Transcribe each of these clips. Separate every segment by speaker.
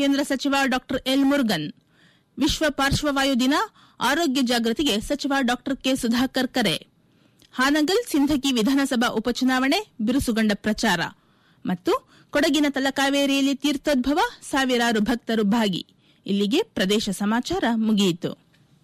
Speaker 1: ಕೇಂದ್ರ ಸಚಿವ ಡಾ ಎಲ್ ಮುರುಗನ್ ವಿಶ್ವ ಪಾರ್ಶ್ವವಾಯು ದಿನ ಆರೋಗ್ಯ ಜಾಗೃತಿಗೆ ಸಚಿವ ಡಾ ಕೆ ಸುಧಾಕರ್ ಕರೆ ಹಾನಗಲ್ ಸಿಂಧಗಿ ವಿಧಾನಸಭಾ ಉಪಚುನಾವಣೆ ಬಿರುಸುಗೊಂಡ ಪ್ರಚಾರ ಮತ್ತು ಕೊಡಗಿನ ತಲಕಾವೇರಿಯಲ್ಲಿ ತೀರ್ಥೋದ್ಭವ ಸಾವಿರಾರು ಭಕ್ತರು ಭಾಗಿ ಇಲ್ಲಿಗೆ ಪ್ರದೇಶ ಸಮಾಚಾರ ಮುಗಿಯಿತು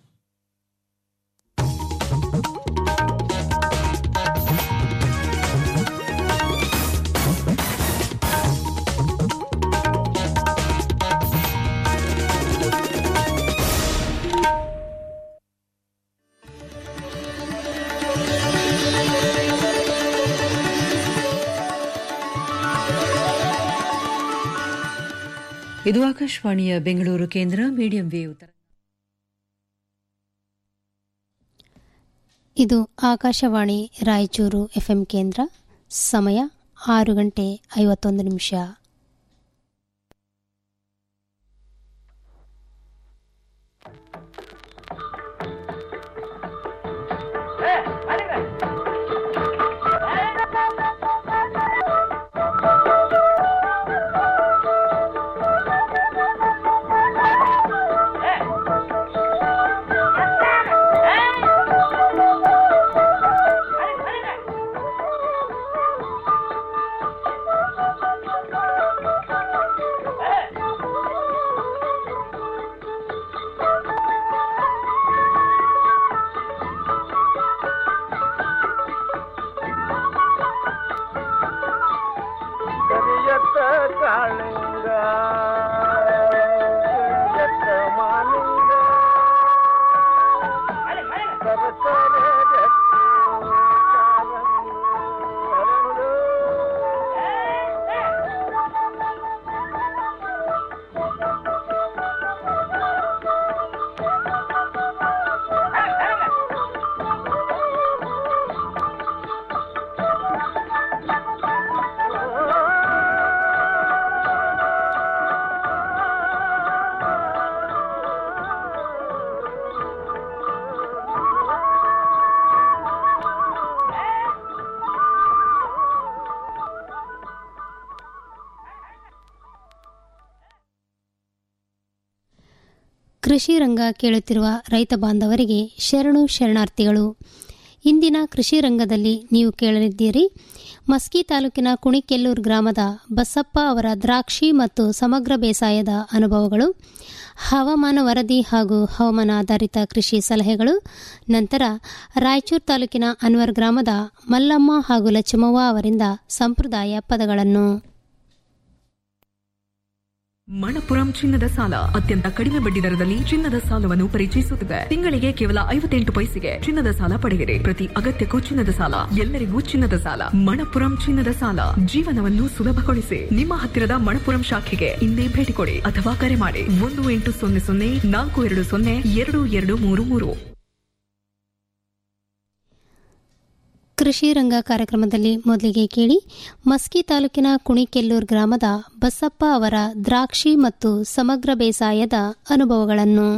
Speaker 2: ಇದು ಆಕಾಶವಾಣಿಯ ಬೆಂಗಳೂರು ಕೇಂದ್ರ ಮೀಡಿಯಂ ವೇವ್ ತರ
Speaker 3: ಇದು ಆಕಾಶವಾಣಿ ರಾಯಚೂರು ಎಫ್ಎಂ ಕೇಂದ್ರ ಸಮಯ ಆರು ಗಂಟೆ ಐವತ್ತೊಂದು ನಿಮಿಷ
Speaker 4: ಕರಿಯತ್ತ ಕಾಳಿಂಗ ಕರಿಯತ್ತ ಮಾಲಿಂಗ ಸರಸರ ಜಟ್ಟಿ ಕಾಲಂಗಿ ಹರಳು.
Speaker 3: ಕೃಷಿ ರಂಗ ಕೇಳುತ್ತಿರುವ ರೈತ ಬಾಂಧವರಿಗೆ ಶರಣು ಶರಣಾರ್ಥಿಗಳು ಇಂದಿನ ಕೃಷಿ ರಂಗದಲ್ಲಿ ನೀವು ಕೇಳಲಿದ್ದೀರಿ ಮಸ್ಕಿ ತಾಲೂಕಿನ ಕುಣಿಕೆಲ್ಲೂರು ಗ್ರಾಮದ ಬಸಪ್ಪ ಅವರ ದ್ರಾಕ್ಷಿ ಮತ್ತು ಸಮಗ್ರ ಬೇಸಾಯದ ಅನುಭವಗಳು ಹವಾಮಾನ ವರದಿ ಹಾಗೂ ಹವಾಮಾನ ಆಧಾರಿತ ಕೃಷಿ ಸಲಹೆಗಳು ನಂತರ ರಾಯಚೂರು ತಾಲೂಕಿನ ಅನ್ವರ್ ಗ್ರಾಮದ ಮಲ್ಲಮ್ಮ ಹಾಗೂ ಲಚ್ಚಮ್ಮವ್ವ ಅವರಿಂದ ಸಂಪ್ರದಾಯ ಪದಗಳನ್ನು
Speaker 5: ಮಣಪುರಂ ಚಿನ್ನದ ಸಾಲ ಅತ್ಯಂತ ಕಡಿಮೆ ಬಡ್ಡಿ ದರದಲ್ಲಿ ಚಿನ್ನದ ಸಾಲವನ್ನು ಪರಿಚಯಿಸುತ್ತಿದೆ ತಿಂಗಳಿಗೆ ಕೇವಲ ಐವತ್ತೆಂಟು ಪೈಸೆಗೆ ಚಿನ್ನದ ಸಾಲ ಪಡೆಯಿರಿ ಪ್ರತಿ ಅಗತ್ಯಕ್ಕೂ ಚಿನ್ನದ ಸಾಲ ಎಲ್ಲರಿಗೂ ಚಿನ್ನದ ಸಾಲ ಮಣಪುರಂ ಚಿನ್ನದ ಸಾಲ ಜೀವನವನ್ನು ಸುಲಭಗೊಳಿಸಿ ನಿಮ್ಮ ಹತ್ತಿರದ ಮಣಪುರಂ ಶಾಖೆಗೆ ಇಂದೇ ಭೇಟಿ ಕೊಡಿ ಅಥವಾ ಕರೆ ಮಾಡಿ ಒಂದು ಎಂಟು ಸೊನ್ನೆ ಸೊನ್ನೆ ನಾಲ್ಕು ಎರಡು ಸೊನ್ನೆ ಎರಡು ಎರಡು ಮೂರು ಮೂರು
Speaker 3: ಕೃಷಿ ರಂಗ ಕಾರ್ಯಕ್ರಮದಲ್ಲಿ ಮೊದಲಿಗೆ ಕೇಳಿ ಮಸ್ಕಿ ತಾಲೂಕಿನ ಕುಣಿಕೆಲ್ಲೂರು ಗ್ರಾಮದ ಬಸಪ್ಪ ಅವರ ದ್ರಾಕ್ಷಿ ಮತ್ತು ಸಮಗ್ರ ಬೇಸಾಯದ ಅನುಭವಗಳನ್ನು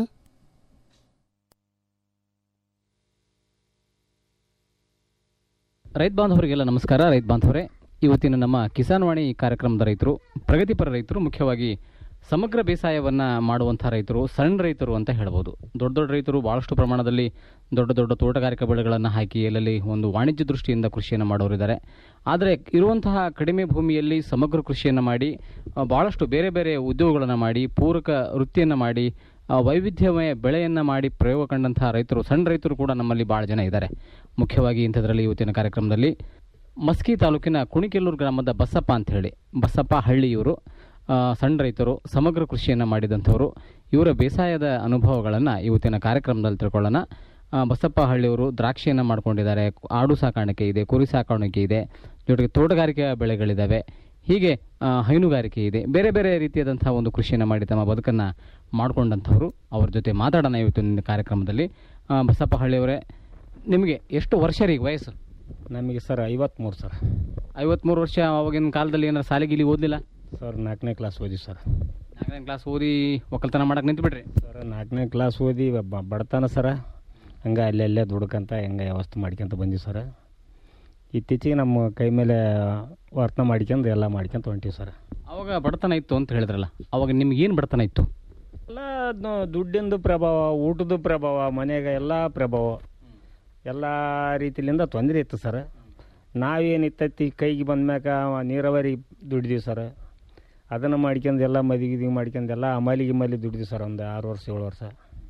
Speaker 6: ರೈತ ಬಾಂಧವರಿಗೆಲ್ಲ ನಮಸ್ಕಾರ ರೈತ ಬಾಂಧವರೇ ಇವತ್ತಿನ ನಮ್ಮ ಕಿಸಾನ್ ವಾಣಿ ಕಾರ್ಯಕ್ರಮದ ರೈತರು ಪ್ರಗತಿಪರ ರೈತರು ಮುಖ್ಯವಾಗಿ ಸಮಗ್ರ ಬೇಸಾಯವನ್ನು ಮಾಡುವಂಥ ರೈತರು ಸಣ್ಣ ರೈತರು ಅಂತ ಹೇಳ್ಬೋದು ದೊಡ್ಡ ದೊಡ್ಡ ರೈತರು ಭಾಳಷ್ಟು ಪ್ರಮಾಣದಲ್ಲಿ ದೊಡ್ಡ ದೊಡ್ಡ ತೋಟಗಾರಿಕಾ ಬೆಳೆಗಳನ್ನು ಹಾಕಿ ಎಲ್ಲಲ್ಲಿ ಒಂದು ವಾಣಿಜ್ಯ ದೃಷ್ಟಿಯಿಂದ ಕೃಷಿಯನ್ನು ಮಾಡೋರಿದ್ದಾರೆ ಆದರೆ ಇರುವಂತಹ ಕಡಿಮೆ ಭೂಮಿಯಲ್ಲಿ ಸಮಗ್ರ ಕೃಷಿಯನ್ನು ಮಾಡಿ ಆ, ಭಾಳಷ್ಟು ಬೇರೆ ಬೇರೆ ಉದ್ಯೋಗಗಳನ್ನು ಮಾಡಿ ಪೂರಕ ವೃತ್ತಿಯನ್ನು ಮಾಡಿ ಆ, ವೈವಿಧ್ಯಮಯ ಬೆಳೆಯನ್ನು ಮಾಡಿ ಪ್ರಯೋಗ ಕಂಡಂತಹ ರೈತರು ಸಣ್ಣ ರೈತರು ಕೂಡ ನಮ್ಮಲ್ಲಿ ಭಾಳ ಜನ ಇದ್ದಾರೆ ಮುಖ್ಯವಾಗಿ ಇಂಥದ್ರಲ್ಲಿ ಇವತ್ತಿನ ಕಾರ್ಯಕ್ರಮದಲ್ಲಿ ಮಸ್ಕಿ ತಾಲೂಕಿನ ಕುಣಿಕೆಲ್ಲೂರು ಗ್ರಾಮದ ಬಸಪ್ಪ ಅಂತ ಹೇಳಿ ಬಸಪ್ಪ ಹಳ್ಳಿಯವರು ಆ, ಸಣ್ಣ ರೈತರು ಸಮಗ್ರ ಕೃಷಿಯನ್ನು ಮಾಡಿದಂಥವರು ಇವರ ಬೇಸಾಯದ ಅನುಭವಗಳನ್ನು ಇವತ್ತಿನ ಕಾರ್ಯಕ್ರಮದಲ್ಲಿ ತಿಳ್ಕೊಳ್ಳೋಣ ಆ, ಬಸಪ್ಪ ಹಳ್ಳಿಯವರು ದ್ರಾಕ್ಷಿಯನ್ನು ಮಾಡ್ಕೊಂಡಿದ್ದಾರೆ ಆಡು ಸಾಕಾಣಿಕೆ ಇದೆ ಕುರಿ ಸಾಕಾಣಿಕೆ ಇದೆ ಜೊತೆಗೆ ತೋಟಗಾರಿಕೆ ಬೆಳೆಗಳಿದ್ದಾವೆ ಹೀಗೆ ಆ, ಹೈನುಗಾರಿಕೆ ಇದೆ ಬೇರೆ ಬೇರೆ ರೀತಿಯಾದಂಥ ಒಂದು ಕೃಷಿಯನ್ನು ಮಾಡಿ ತಮ್ಮ ಬದುಕನ್ನು ಮಾಡಿಕೊಂಡಂಥವ್ರು ಅವ್ರ ಜೊತೆ ಮಾತಾಡೋಣ ಇವತ್ತಿನ ಕಾರ್ಯಕ್ರಮದಲ್ಲಿ ಆ, ಬಸಪ್ಪ ಹಳ್ಳಿಯವರೇ ನಿಮಗೆ ಎಷ್ಟು ವರ್ಷ ರೀ ಈಗ ವಯಸ್ಸು
Speaker 7: ನಮಗೆ ಸರ್ ಐವತ್ತ್ಮೂರು ಸರ್
Speaker 6: ಐವತ್ಮೂರು ವರ್ಷ ಅವಾಗಿನ ಕಾಲದಲ್ಲಿ ಏನಾರು ಸಾಲಿಗಿಲಿ ಓದಲಿಲ್ಲ
Speaker 7: ಸರ್ ನಾಲ್ಕನೇ ಕ್ಲಾಸ್ ಓದಿ ಸರ್
Speaker 6: ನಾಲ್ಕನೇ ಕ್ಲಾಸ್ ಓದಿ ಒಕ್ಕಲ್ತನ ಮಾಡಕ್ಕೆ ನಿಂತು ಬಿಡ್ರಿ
Speaker 7: ಸರ್ ನಾಲ್ಕನೇ ಕ್ಲಾಸ್ ಓದಿ ಬ- ಬಡತನ ಸರ ಹಂಗೆ ಅಲ್ಲೆಲ್ಲೇ ದುಡ್ಕಂತ ಹೆಂಗೆ ವ್ಯವಸ್ಥೆ ಮಾಡ್ಕೊಂತ ಬಂದೀವಿ ಸರ್ ಇತ್ತೀಚೆಗೆ ನಮ್ಮ ಕೈ ಮೇಲೆ ವರ್ತನೆ ಮಾಡ್ಕೊಂಡು ಎಲ್ಲ ಮಾಡ್ಕೊಂತ ಹೊಂಟೀವಿ ಸರ್
Speaker 6: ಅವಾಗ ಅವಾಗ ಬಡತನ ಇತ್ತು ಅಂತ ಹೇಳಿದ್ರಲ್ಲ ಅವಾಗ ನಿಮ್ಗೆ ಏನು ಬಡತನ ಇತ್ತು
Speaker 7: ಎಲ್ಲ ಅದ್ನ ದುಡ್ಡಿಂದು ಪ್ರಭಾವ ಊಟದ ಪ್ರಭಾವ ಮನೆಗೆ ಎಲ್ಲ ಪ್ರಭಾವ ಎಲ್ಲ ರೀತಿಲಿಂದ ತೊಂದರೆ ಇತ್ತು ಸರ್ ನಾವೇನು ಇತ್ತೈತಿ ಕೈಗೆ ಬಂದ್ಮ್ಯಾಕ ನೀರಾವರಿ ದುಡಿದೀವಿ ಸರ್ ಅದನ್ನು ಮಾಡ್ಕೊಂಡು ಎಲ್ಲ ಮದುವೆ ಗಿದ್ವಿ ಮಾಡ್ಕೊಂಡು ಎಲ್ಲ ಅಮಲಿ ಗಿಮಲಿ ದುಡಿದೀವಿ ಸರ್ ಒಂದು ಆರು ವರ್ಷ ಏಳು ವರ್ಷ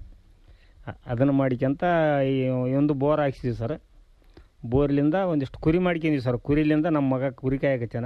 Speaker 7: ಅ- ಅದನ್ನು ಮಾಡ್ಕೊಂತ ಈ ಒಂದು ಬೋರ್ ಹಾಕ್ಸಿದ್ವಿ ಸರ್ ಬೋರ್ಲಿಂದ ಒಂದಿಷ್ಟು ಕುರಿ ಮಾಡ್ಕೊಂಡಿವಿ ಸರ್ ಕುರಿಲಿಂದ ನಮ್ಮ ಮಗ ಕುರಿ ಕಾಯಕತ್ತೇನ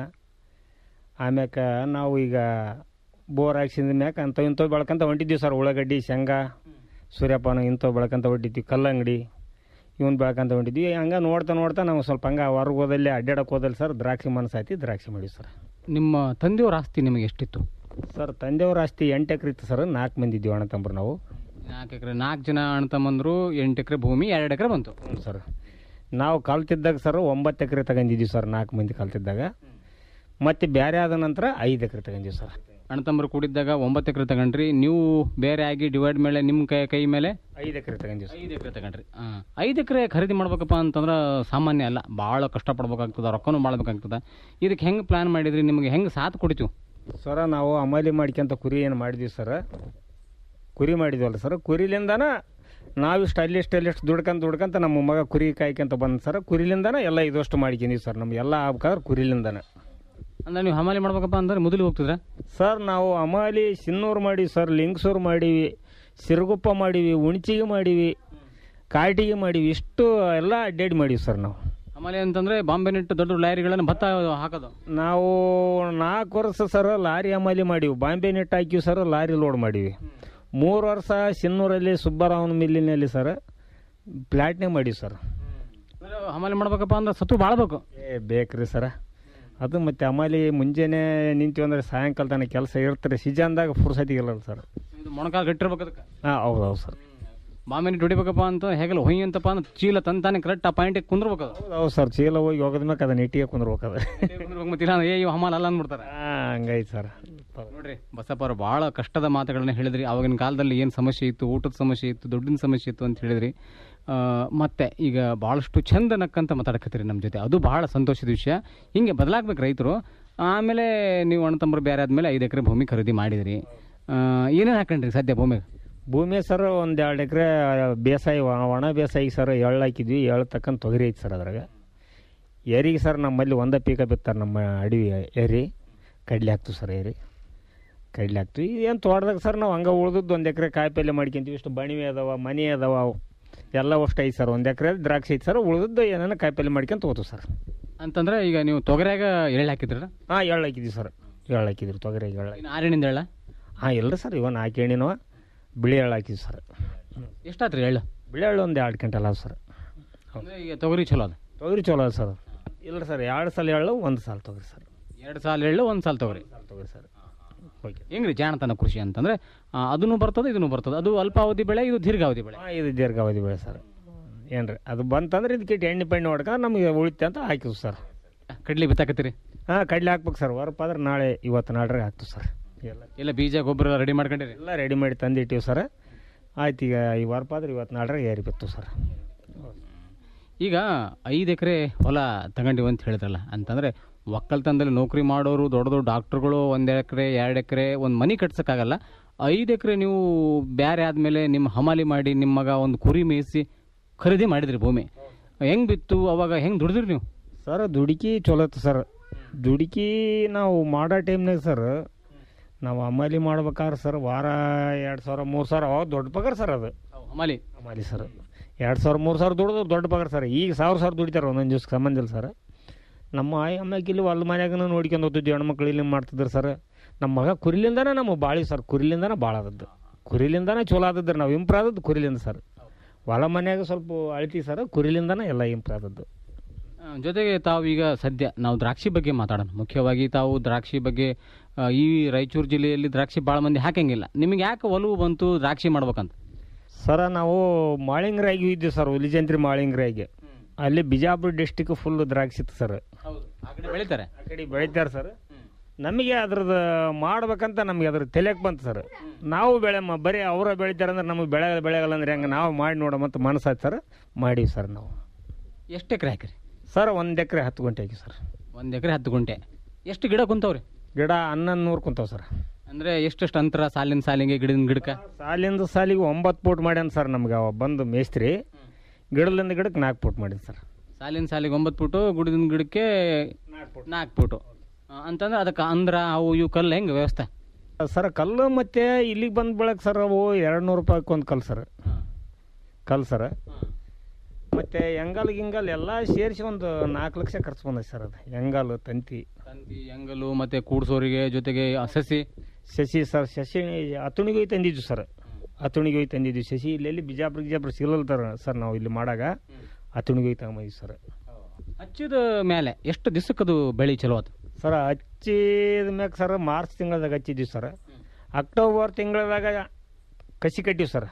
Speaker 7: ಆಮ್ಯಾಕ ನಾವು ಈಗ ಬೋರ್ ಹಾಕ್ಸಿದ ಮ್ಯಾಕ ಅಂಥವು ಇಂಥವು ಬೆಳ್ಕೊಂತ ಹೊಂಟಿದ್ವಿ ಸರ್ ಉಳ್ಳಾಗಡ್ಡಿ ಶೇಂಗಾ ಸೂರ್ಯಪಾನ ಇಂಥವು ಬೆಳ್ಕೊಂತ ಹೊಂಟಿದ್ವಿ ಕಲ್ಲಂಗಡಿ ಇವನ್ ಬೆಳ್ಕೊಂತ ಹೊಂಟಿದ್ವಿ ಹಂಗೆ ನೋಡ್ತಾ ನೋಡ್ತಾ ನಾವು ಸ್ವಲ್ಪ ಹಂಗೆ ಹೊರಗೆ ಹೋದಲ್ಲಿ ಅಡ್ಡಾಡಕ್ಕೆ ಹೋದಲ್ಲಿ ಸರ್ ದ್ರಾಕ್ಷಿ ಮನಸ್ಸಾಯ್ತಿ ದ್ರಾಕ್ಷಿ ಮಾಡಿವಿ ಸರ್
Speaker 6: ನಿಮ್ಮ ತಂದೆಯವ್ರ ಆಸ್ತಿ ನಿಮಗೆ ಎಷ್ಟಿತ್ತು
Speaker 7: ಸರ್ ತಂದೆಯವ್ರ ಆಸ್ತಿ ಎಂಟು ಎಕರೆ ಇತ್ತು ಸರ್ ನಾಲ್ಕು ಮಂದಿ ಇದ್ದೀವಿ ಅಣ್ಣ ತಮ್ಮರು ನಾವು
Speaker 6: ನಾಲ್ಕು ಎಕರೆ ನಾಲ್ಕು ಜನ ಅಣ್ಣ ತಮ್ಮಂದ್ರು ಎಂಟು ಎಕರೆ ಭೂಮಿ ಎರಡು ಎಕರೆ ಬಂತು
Speaker 7: ಹ್ಞೂ ಸರ್ ನಾವು ಕಲ್ತಿದ್ದಾಗ ಸರ್ ಒಂಬತ್ತು ಎಕರೆ ತಗೊಂಡಿದ್ದೀವಿ ಸರ್ ನಾಲ್ಕು ಮಂದಿ ಕಲ್ತಿದ್ದಾಗ ಮತ್ತು ಬೇರೆ ಆದ ನಂತರ ಐದು ಎಕರೆ ತಗೊಂಡಿವಿ ಸರ್
Speaker 6: ಅಣ್ಣ ತಮ್ಮರು ಕೂಡಿದ್ದಾಗ ಒಂಬತ್ತು ಎಕರೆ ತಗೊಂಡ್ರಿ ನೀವು ಬೇರೆ ಆಗಿ ಡಿವೈಡ್ ಮೇಲೆ ನಿಮ್ಮ ಕೈ ಕೈ ಮೇಲೆ
Speaker 7: ಐದು ಎಕರೆ ತಗೊಂಡಿವಿ ಸರ್
Speaker 6: ಐದು ಎಕರೆ ತಗೊಂಡ್ರಿ ಹಾಂ ಐದು ಎಕರೆ ಖರೀದಿ ಮಾಡ್ಬೇಕಪ್ಪ ಅಂತಂದ್ರೆ ಸಾಮಾನ್ಯ ಅಲ್ಲ ಭಾಳ ಕಷ್ಟಪಡ್ಬೇಕಾಗ್ತದೆ ರೊಕ್ಕನೂ ಮಾಡ್ಬೇಕಾಗ್ತದೆ ಇದಕ್ಕೆ ಹೆಂಗೆ ಪ್ಲ್ಯಾನ್ ಮಾಡಿದ್ರಿ ನಿಮಗೆ ಹೆಂಗೆ ಸಾಥ್ ಕೊಡಿತು
Speaker 7: ಸರ ನಾವು ಅಮಲಿ ಮಾಡ್ಕೊಂತ ಕುರಿ ಏನು ಮಾಡಿದ್ವಿ ಸರ್ ಕುರಿ ಮಾಡಿದ್ವಲ್ಲ ಸರ್ ಕುರಿಲಿಂದನ ನಾವಿಷ್ಟು ಅಲ್ಲಿಷ್ಟು ಅಲ್ಲಿಷ್ಟು ದುಡ್ಕೊಂತ ದುಡ್ಕೊಂತ ನಮ್ಮ ಮಗ ಕುರಿ ಕಾಯ್ಕೊಂತ ಬಂದ ಸರ್ ಕುರಿಲಿಂದನ ಎಲ್ಲ ಇದಷ್ಟು ಮಾಡ್ಕೊಂಡಿವಿ ಸರ್ ನಮ್ಗೆ ಎಲ್ಲ ಆಗ್ಬೇಕಾದ್ರೆ ಕುರಿಲಿಂದನ
Speaker 6: ಅಂದ್ರೆ ನೀವು ಹಮಾಲಿ ಮಾಡ್ಬೇಕಪ್ಪ ಅಂದ್ರೆ ಮೊದಲು ಹೋಗ್ತಿದ್ರ
Speaker 7: ಸರ್ ನಾವು ಅಮಾಲಿ ಸಿನ್ನೂರು ಮಾಡೀವಿ ಸರ್ ಲಿಂಗಸೂರು ಮಾಡೀವಿ ಸಿರುಗುಪ್ಪ ಮಾಡೀವಿ ಉಣ್ಚಿಗೆ ಮಾಡೀವಿ ಕಾಟಿಗೆ ಮಾಡೀವಿ ಇಷ್ಟು ಎಲ್ಲ ಅಡ್ಡಾಡಿ ಮಾಡೀವಿ ಸರ್ ನಾವು
Speaker 6: ಹಮಾಲಿ ಅಂತಂದ್ರೆ ಬಾಂಬೆ ನೆಟ್ಟು ದೊಡ್ಡ ಲಾರಿಗಳನ್ನು ಭತ್ತ ಹಾಕೋದು
Speaker 7: ನಾವು ನಾಲ್ಕು ವರ್ಷ ಸರ್ ಲಾರಿ ಅಮಾಲಿ ಮಾಡೀವಿ ಬಾಂಬೆ ನೆಟ್ ಹಾಕಿವಿ ಸರ್ ಲಾರಿ ಲೋಡ್ ಮಾಡೀವಿ ಮೂರು ವರ್ಷ ಸಿನ್ನೂರಲ್ಲಿ ಸುಬ್ಬರಾವನ ಮಿಲ್ಲಿನಲ್ಲಿ ಸರ್ ಪ್ಲಾಟ್ನೇ ಮಾಡೀವಿ ಸರ್
Speaker 6: ಅಂದ್ರೆ ಹಮಾಲಿ ಮಾಡ್ಬೇಕಪ್ಪ ಅಂದ್ರೆ ಸತ್ತು ಬಾಳ್ಬೇಕು
Speaker 7: ಏ ಬೇಕ್ರಿ ಸರ ಅದು ಮತ್ತೆ ಅಮಾಲಿ ಮುಂಜಾನೆ ನಿಂತೀವಿ ಅಂದ್ರೆ ಸಾಯಂಕಾಲ ತನಕ ಕೆಲಸ ಇರ್ತಾರೆ ಸೀಜನ್ದಾಗ ಫುರ್ಸತಿಗಿಲ್ಲ ಸರ್
Speaker 6: ಇದು ಮೊಣಕಾಲು ಗಟ್ಟಿರ್ಬೇಕು ಅದಕ್ಕೆ
Speaker 7: ಹಾಂ ಹೌದು ಹೌದು ಸರ್
Speaker 6: ಬಾಂಬೆ ನೆಟ್ಟು ಹೊಡಿಬೇಕಪ್ಪ ಅಂತ ಹೇಗಲ್ಲ ಹೊಯ್ ಅಂತಪ್ಪ ಅಂದ್ರೆ ಚೀಲ ತಂತಾನೆ ಕರೆಕ್ಟ್ ಆ ಪಾಯಿಂಟಿಗೆ ಕುಂದ್ರಬೇಕು ಅದು
Speaker 7: ಹೌದು ಹೌದು ಸರ್ ಚೀಲ ಹೋಗಿ ಹೋಗದ್ಮ್ಯಾಕ ಅದನ್ನ ಇಟ್ಟಿಗೆ ಕುಂದ್ರಬೇಕು ಅದು
Speaker 6: ಕುಂದ್ರಬೇಕು ಮತ್ತೆ ಇಲ್ಲ ಅಂದ್ರೆ ಏ ಇವ್ ಹಮಾಲ್ ಅಲ್ಲ ಅಂದ್ಬಿಡ್ತಾರೆ
Speaker 7: ಹಾಂ ಹಂಗೈತೆ ಸರ್
Speaker 6: ನೋಡ್ರಿ ಬಸಪ್ಪ ಅವರು ಭಾಳ ಕಷ್ಟದ ಮಾತುಗಳನ್ನ ಹೇಳಿದ್ರಿ ಆವಾಗಿನ ಕಾಲದಲ್ಲಿ ಏನು ಸಮಸ್ಯೆ ಇತ್ತು ಊಟದ ಸಮಸ್ಯೆ ಇತ್ತು ದುಡ್ಡಿನ ಸಮಸ್ಯೆ ಇತ್ತು ಅಂತ ಹೇಳಿದ್ರಿ ಆ, ಮತ್ತೆ ಈಗ ಭಾಳಷ್ಟು ಚಂದ ನಕ್ಕಂತ ಮಾತಾಡಕತ್ತೀರಿ ನಮ್ಮ ಜೊತೆ ಅದು ಭಾಳ ಸಂತೋಷದ ವಿಷಯ ಹಿಂಗೆ ಬದಲಾಗ್ಬೇಕು ರೈತರು ಆಮೇಲೆ ನೀವು ಅಣ್ಣ ತಮ್ಮರು ಬೇರೆ ಆದಮೇಲೆ ಐದು ಎಕರೆ ಭೂಮಿ ಖರೀದಿ ಮಾಡಿದಿರಿ ಏನೇನು ಹಾಕೊಂಡ್ರಿ ಸದ್ಯ ಭೂಮಿಗೆ
Speaker 7: ಭೂಮಿ ಸರ್ ಒಂದು ಎರಡು ಎಕರೆ ಬೇಸಾಯ ಒಣ- ಒಣ ಬೇಸಾಯ ಸರ್ ಎಳ್ಳು ಹಾಕಿದ್ವಿ ಎಳ್ಳು ತಕ್ಕಂತ ತೊಗರಿ ಐತಿ ಸರ್ ಅದ್ರಾಗ ಎರಿಗೆ ಸರ್ ನಮ್ಮಲ್ಲಿ ಒಂದೇ ಪೀಕ ಬಿತ್ತಾರೆ ನಮ್ಮ ಅಡವಿ ಎರಿ ಕಡ್ಲೆ ಹಾಕ್ತೀವಿ ಸರ್ ಎರಿ ಕಡ್ಲೆ ಹಾಕ್ತೀವಿ ಏನು ತೋಟದಾಗ ಸರ್ ನಾವು ಹಂಗೆ ಉಳ್ದದ್ದು ಒಂದು ಎಕರೆ ಕಾಯಿಪಲ್ಲೆ ಮಾಡ್ಕೊಂತೀವಿ ಇಷ್ಟು ಬಣಿವೆ ಅದಾವ ಮನೆ ಅದಾವ ಅವು ಎಲ್ಲ ಅಷ್ಟು ಐತೆ ಸರ್ ಒಂದು ಎಕರೆ ದ್ರಾಕ್ಷಿ ಐತೆ ಸರ್ ಉಳ್ದದ್ದು ಏನೇನೋ ಕಾಯಿಪಲ್ಲೆ ಮಾಡ್ಕೊಂತ ಹೋಗ್ತೀವಿ ಸರ್
Speaker 6: ಅಂತಂದ್ರೆ ಈಗ ನೀವು ತೊಗರಿಯಾಗ ಎಳ್ಳು ಹಾಕಿದ್ರ
Speaker 7: ಹಾಂ ಎಳ್ಳು ಹಾಕಿದ್ವಿ ಸರ್ ಎಳ್ಳು ಹಾಕಿದ್ರಿ ತೊಗರಿ ಎಳ್ಳು
Speaker 6: ಇನ್ನು ಆರೇಣಿಂದ ಎಳ್ಳ
Speaker 7: ಹಾಂ ಇಲ್ಲ ಸರ್ ಇವನ್ ನಾಲ್ಕು ಎಣ್ಣಿನವ ಬಿಳಿ ಎಳ್ಳು ಹಾಕಿದ್ವಿ ಸರ್
Speaker 6: ಎಷ್ಟಾತ್ರಿ ಎಳ್ಳು
Speaker 7: ಬಿಳಿ ಎಳ್ಳು ಒಂದು ಎರಡು ಕ್ವಿಂಟಲ್ ಅದ ಸರ್
Speaker 6: ಅಂದ್ರೆ ಈಗ ತೊಗರಿ ಚಲೋ ಅದು
Speaker 7: ತೊಗರಿ ಚಲೋ ಅದ ಸರ್ ಇಲ್ಲ ಸರ್ ಎರಡು ಸಲ ಎಳ್ಳು ಒಂದು ಸಾಲ ತೊಗರಿ ಸರ್
Speaker 6: ಎರಡು ಸಾಲ ಎಳ್ಳು ಒಂದು ಸಾಲ ತೊಗರಿ
Speaker 7: ಸಾಲ ತೊಗರಿ ಸರ್ ಓಕೆ
Speaker 6: ಹೆಂಗ್ರಿ ಜಾಣತನ ಕೃಷಿ ಅಂತಂದ್ರೆ ಆ, ಅದನ್ನು ಬರ್ತದೆ ಇದನ್ನು ಬರ್ತದೆ ಅದು ಅಲ್ಪಾವಧಿ ಬೆಳೆ ಇದು ದೀರ್ಘಾವಧಿ ಬೆಳೆ
Speaker 7: ಹಾಂ ಇದು ದೀರ್ಘಾವಧಿ ಬೆಳೆ ಸರ್ ಏನ್ರಿ ಅದು ಬಂತಂದ್ರೆ ಇದಕ್ಕೆ ಎಣ್ಣೆ ಪೆಣ್ಣೆ ಹೊಡ್ಕೊಂಡು ನಮಗೆ ಉಳಿತೆ ಅಂತ ಹಾಕಿದ್ವಿ ಸರ್
Speaker 6: ಕಡ್ಲಿ ಬಿತ್ತಾಕತ್ತೀರಿ
Speaker 7: ಹಾಂ ಕಡ್ಲೆ ಹಾಕ್ಬೇಕು ಸರ್ ಹೊರಪ್ ಆದ್ರೆ ನಾಳೆ ಇವತ್ತು ನಾಡ್ರಾಗ ಹಾಕ್ತೀವಿ ಸರ್ ಎಲ್ಲ
Speaker 6: ಎಲ್ಲ ಬೀಜ ಗೊಬ್ಬರ ರೆಡಿ ಮಾಡ್ಕೊಂಡಿರಿ
Speaker 7: ಎಲ್ಲ ರೆಡಿ ಮಾಡಿ ತಂದಿಟ್ಟಿವಿ ಸರ್ ಆಯ್ತು ಈಗ ಈ ಹೊರಪ್ ಆದ್ರೆ ಇವತ್ತು ನಾಡ್ರಾಗ ಏರಿ ಬಿತ್ತು ಸರ್
Speaker 6: ಈಗ ಐದು ಎಕರೆ ಹೊಲ ತಗೊಂಡಿವಿ ಅಂತ ಹೇಳಿದ್ರಲ್ಲ ಅಂತಂದ್ರೆ ಒಕ್ಕಲ್ತನದಲ್ಲಿ ನೌಕರಿ ಮಾಡೋರು ದೊಡ್ಡ ದೊಡ್ಡ ಡಾಕ್ಟ್ರುಗಳು ಒಂದು ಎಕರೆ ಎರಡು ಎಕರೆ ಒಂದು ಮನೆ ಕಟ್ಸೋಕ್ಕಾಗಲ್ಲ ಐದು ಎಕರೆ ನೀವು ಬೇರೆ ಆದಮೇಲೆ ನಿಮ್ಮ ಹಮಾಲಿ ಮಾಡಿ ನಿಮ್ಮ ಮಗ ಒಂದು ಕುರಿ ಮೇಯಿಸಿ ಖರೀದಿ ಮಾಡಿದ್ರಿ ಭೂಮಿ ಹೆಂಗ್ ಬಿತ್ತು ಅವಾಗ ಹೆಂಗ್ ದುಡಿದ್ರಿ ನೀವು
Speaker 7: ಸರ್ ದುಡುಕಿ ಚಲೋ ಇತ್ತು ಸರ್ ದುಡುಕಿ ನಾವು ಮಾಡೋ ಟೈಮ್ನಾಗ ಸರ್ ನಾವು ಅಮಲಿ ಮಾಡ್ಬೇಕಾದ್ರೆ ಸರ್ ವಾರ ಎರಡು ಸಾವಿರ ಮೂರು ಸಾವಿರ ಅವಾಗ ದೊಡ್ಡ ಪಗಾರ ಸರ್ ಅದು
Speaker 6: ಹಮಾಲಿ
Speaker 7: ಅಮಲಿ ಸರ್ ಎರಡು ಸಾವಿರ ಮೂರು ಸಾವಿರ ದುಡ್ದು ದೊಡ್ಡ ಪಗಾರ ಸರ್ ಈಗ ಸಾವಿರ ಸಾವಿರ ದುಡಿತಾರೆ ಒಂದೊಂದು ದಿವ್ಸಕ್ಕೆ ಸಂಬಂಧ ಇಲ್ಲ ಸರ್ ನಮ್ಮ ಆಯ್ ಅಮ್ಮಕ್ಕೆ ಇಲ್ಲಿ ಹೊಲ ಮನ್ಯಾಗ ನೋಡ್ಕೊಂಡು ಹೋಗ್ತಿದ್ವಿ ಹೆಣ್ಮಕ್ಳು ಇಲ್ಲಿ ಮಾಡ್ತಿದ್ರು ಸರ್ ನಮ್ಮ ಮಗ ಕುರಿಲಿಂದನೇ ನಮ್ಮ ಬಾಳಿ ಸರ್ ಕುರಿಲಿಂದನೇ ಭಾಳ ಆದದ್ದು ಕುರಿಲಿಂದನೇ ಚಲೋ ಆದದ್ದು ನಾವು ಇಂಪ್ರೂವ್ ಆದದ್ದು ಕುರಿಲಿಂದ ಸರ್ ಹೊಲ ಮನ್ಯಾಗ ಸ್ವಲ್ಪ ಅಳ್ತಿ ಸರ್ ಕುರಿಲಿಂದನೇ ಎಲ್ಲ ಇಂಪ್ರೂವ್ ಆದದ್ದು
Speaker 6: ಆ, ಜೊತೆಗೆ ತಾವು ಈಗ ಸದ್ಯ ನಾವು ದ್ರಾಕ್ಷಿ ಬಗ್ಗೆ ಮಾತಾಡೋಣ ಮುಖ್ಯವಾಗಿ ತಾವು ದ್ರಾಕ್ಷಿ ಬಗ್ಗೆ ಆ, ಈ ರಾಯಚೂರು ಜಿಲ್ಲೆಯಲ್ಲಿ ದ್ರಾಕ್ಷಿ ಭಾಳ ಮಂದಿ ಹಾಕಂಗಿಲ್ಲ ನಿಮಗೆ ಯಾಕೆ ಒಲವು ಬಂತು ದ್ರಾಕ್ಷಿ ಮಾಡ್ಬೇಕಂತ
Speaker 7: ಸರ ನಾವು ಮಾಳಿಂಗ್ರಾಗಿ ಇದ್ವಿ ಸರ್ ಹುಲಿಜಂತ್ರಿ ಮಾಳಿಂಗ್ರಾಗಿ ಅಲ್ಲಿ ಬಿಜಾಪುರ ಡಿಸ್ಟಿಕ್ ಫುಲ್ ದ್ರಾಕ್ಷಿ ಇತ್ತು ಸರ್
Speaker 6: ಹೌದು ಆ ಕಡೆ ಬೆಳಿತಾರೆ
Speaker 7: ಆ ಕಡೆ ಬೆಳಿತಾರೆ ಸರ್ ನಮಗೆ ಅದ್ರದ್ದು ಮಾಡ್ಬೇಕಂತ ನಮಗೆ ಅದ್ರ ತಲೆಗೆ ಬಂತು ಸರ್ ನಾವು ಬೆಳೆ ಮ- ಬರೀ ಅವರ ಬೆಳಿತಾರೆ ಅಂದ್ರೆ ನಮಗೆ ಬೆಳೆ ಬೆಳೆಯಲ್ಲ ಅಂದ್ರೆ ಹೆಂಗೆ ನಾವು ಮಾಡಿ ನೋಡೋ ಮತ್ತು ಮನಸ್ಸಾಯ್ತು ಸರ್ ಮಾಡೀವಿ ಸರ್ ನಾವು
Speaker 6: ಎಷ್ಟು ಎಕರೆ ಹಾಕಿರಿ
Speaker 7: ಸರ್ ಒಂದು ಎಕರೆ ಹತ್ತು ಗಂಟೆ ಹಾಕಿ ಸರ್
Speaker 6: ಒಂದು ಎಕರೆ ಹತ್ತು ಗುಂಟೆ ಎಷ್ಟು ಗಿಡ ಕುಂತವ್ರಿ
Speaker 7: ಗಿಡ ಹನ್ನೊಂದು ನೂರು ಕುಂತಾವ ಸರ್
Speaker 6: ಅಂದರೆ ಎಷ್ಟೆಷ್ಟು ಅಂತರ ಸಾಲಿನ ಸಾಲಿಗೆ ಗಿಡದಿಂದ ಗಿಡಕ್ಕೆ
Speaker 7: ಸಾಲಿಂದ ಸಾಲಿಗೆ ಒಂಬತ್ತು ಫೂಟ್ ಮಾಡ್ಯಾನ ಸರ್ ನಮ್ಗೆ ಅವ ಬಂದು ಮೇಸ್ತ್ರಿ ಗಿಡದಿಂದ ಗಿಡಕ್ಕೆ ನಾಲ್ಕು ಫೂಟ್ ಮಾಡೀನಿ ಸರ್
Speaker 6: ಸಾಲಿನ ಸಾಲಿಗೆ ಒಂಬತ್ತು ಫುಟು ಗುಡದಿಂದ ಗಿಡಕ್ಕೆ ನಾಲ್ಕು ಫುಟು ಆ, ಅಂತಂದ್ರೆ ಅದಕ್ಕೆ ಅಂದ್ರ ಅವು ಇವು ಕಲ್ಲು ಹೆಂಗೆ ವ್ಯವಸ್ಥೆ
Speaker 7: ಸರ್ ಕಲ್ಲು ಮತ್ತೆ ಇಲ್ಲಿಗೆ ಬಂದು ಬೆಳಕ್ ಸರ್ ಅವು ಎರಡು ನೂರು ರೂಪಾಯಿಗೆ ಒಂದು ಕಲ್ಲು ಸರ್ ಕಲ್ಲು ಸರ್ ಮತ್ತು ಎಂಗಲ್ ಗಿಂಗಲ್ ಎಲ್ಲ ಸೇರಿಸಿ ಒಂದು ನಾಲ್ಕು ಲಕ್ಷ ಖರ್ಚು ಬಂದೈತೆ ಸರ್ ಅದು ಎಂಗಲ್ ತಂತಿ
Speaker 6: ತಂತಿ ಎಂಗಲು ಮತ್ತೆ ಕೂಡ್ಸೋರಿಗೆ ಜೊತೆಗೆ ಆ ಸಸಿ
Speaker 7: ಶಶಿ ಸರ್ ಶಶಿ ಅತುಣಿಗೆ ಹೋಗಿ ತಂದಿದ್ವಿ ಸರ್ ಅತುಣಿಗೆ ಹೋಗಿ ತಂದಿದ್ವಿ ಶಶಿ ಇಲ್ಲೆಲ್ಲಿ ಬಿಜಾಪುರ ಬಿಜಾಪುರ ಸಿಗಲ್ತಾರ ಸರ್ ನಾವು ಇಲ್ಲಿ ಮಾಡಾಗ ಅತುಣಿಗೆ ಹೋಗಿ ತಗೊಂಬಂದಿವಿ ಸರ್
Speaker 6: ಹಚ್ಚಿದ ಮೇಲೆ ಎಷ್ಟು ದಿವಸಕ್ಕದು ಬೆಳೆ ಚಲೋ ಆತು
Speaker 7: ಸರ್ ಹಚ್ಚಿದ ಮ್ಯಾಗ ಸರ್ ಮಾರ್ಚ್ ತಿಂಗಳದಾಗ ಹಚ್ಚಿದ್ವಿ ಸರ್ ಅಕ್ಟೋಬರ್ ತಿಂಗಳದಾಗ ಕಸಿ ಕಟ್ಟಿವಿ ಸರ್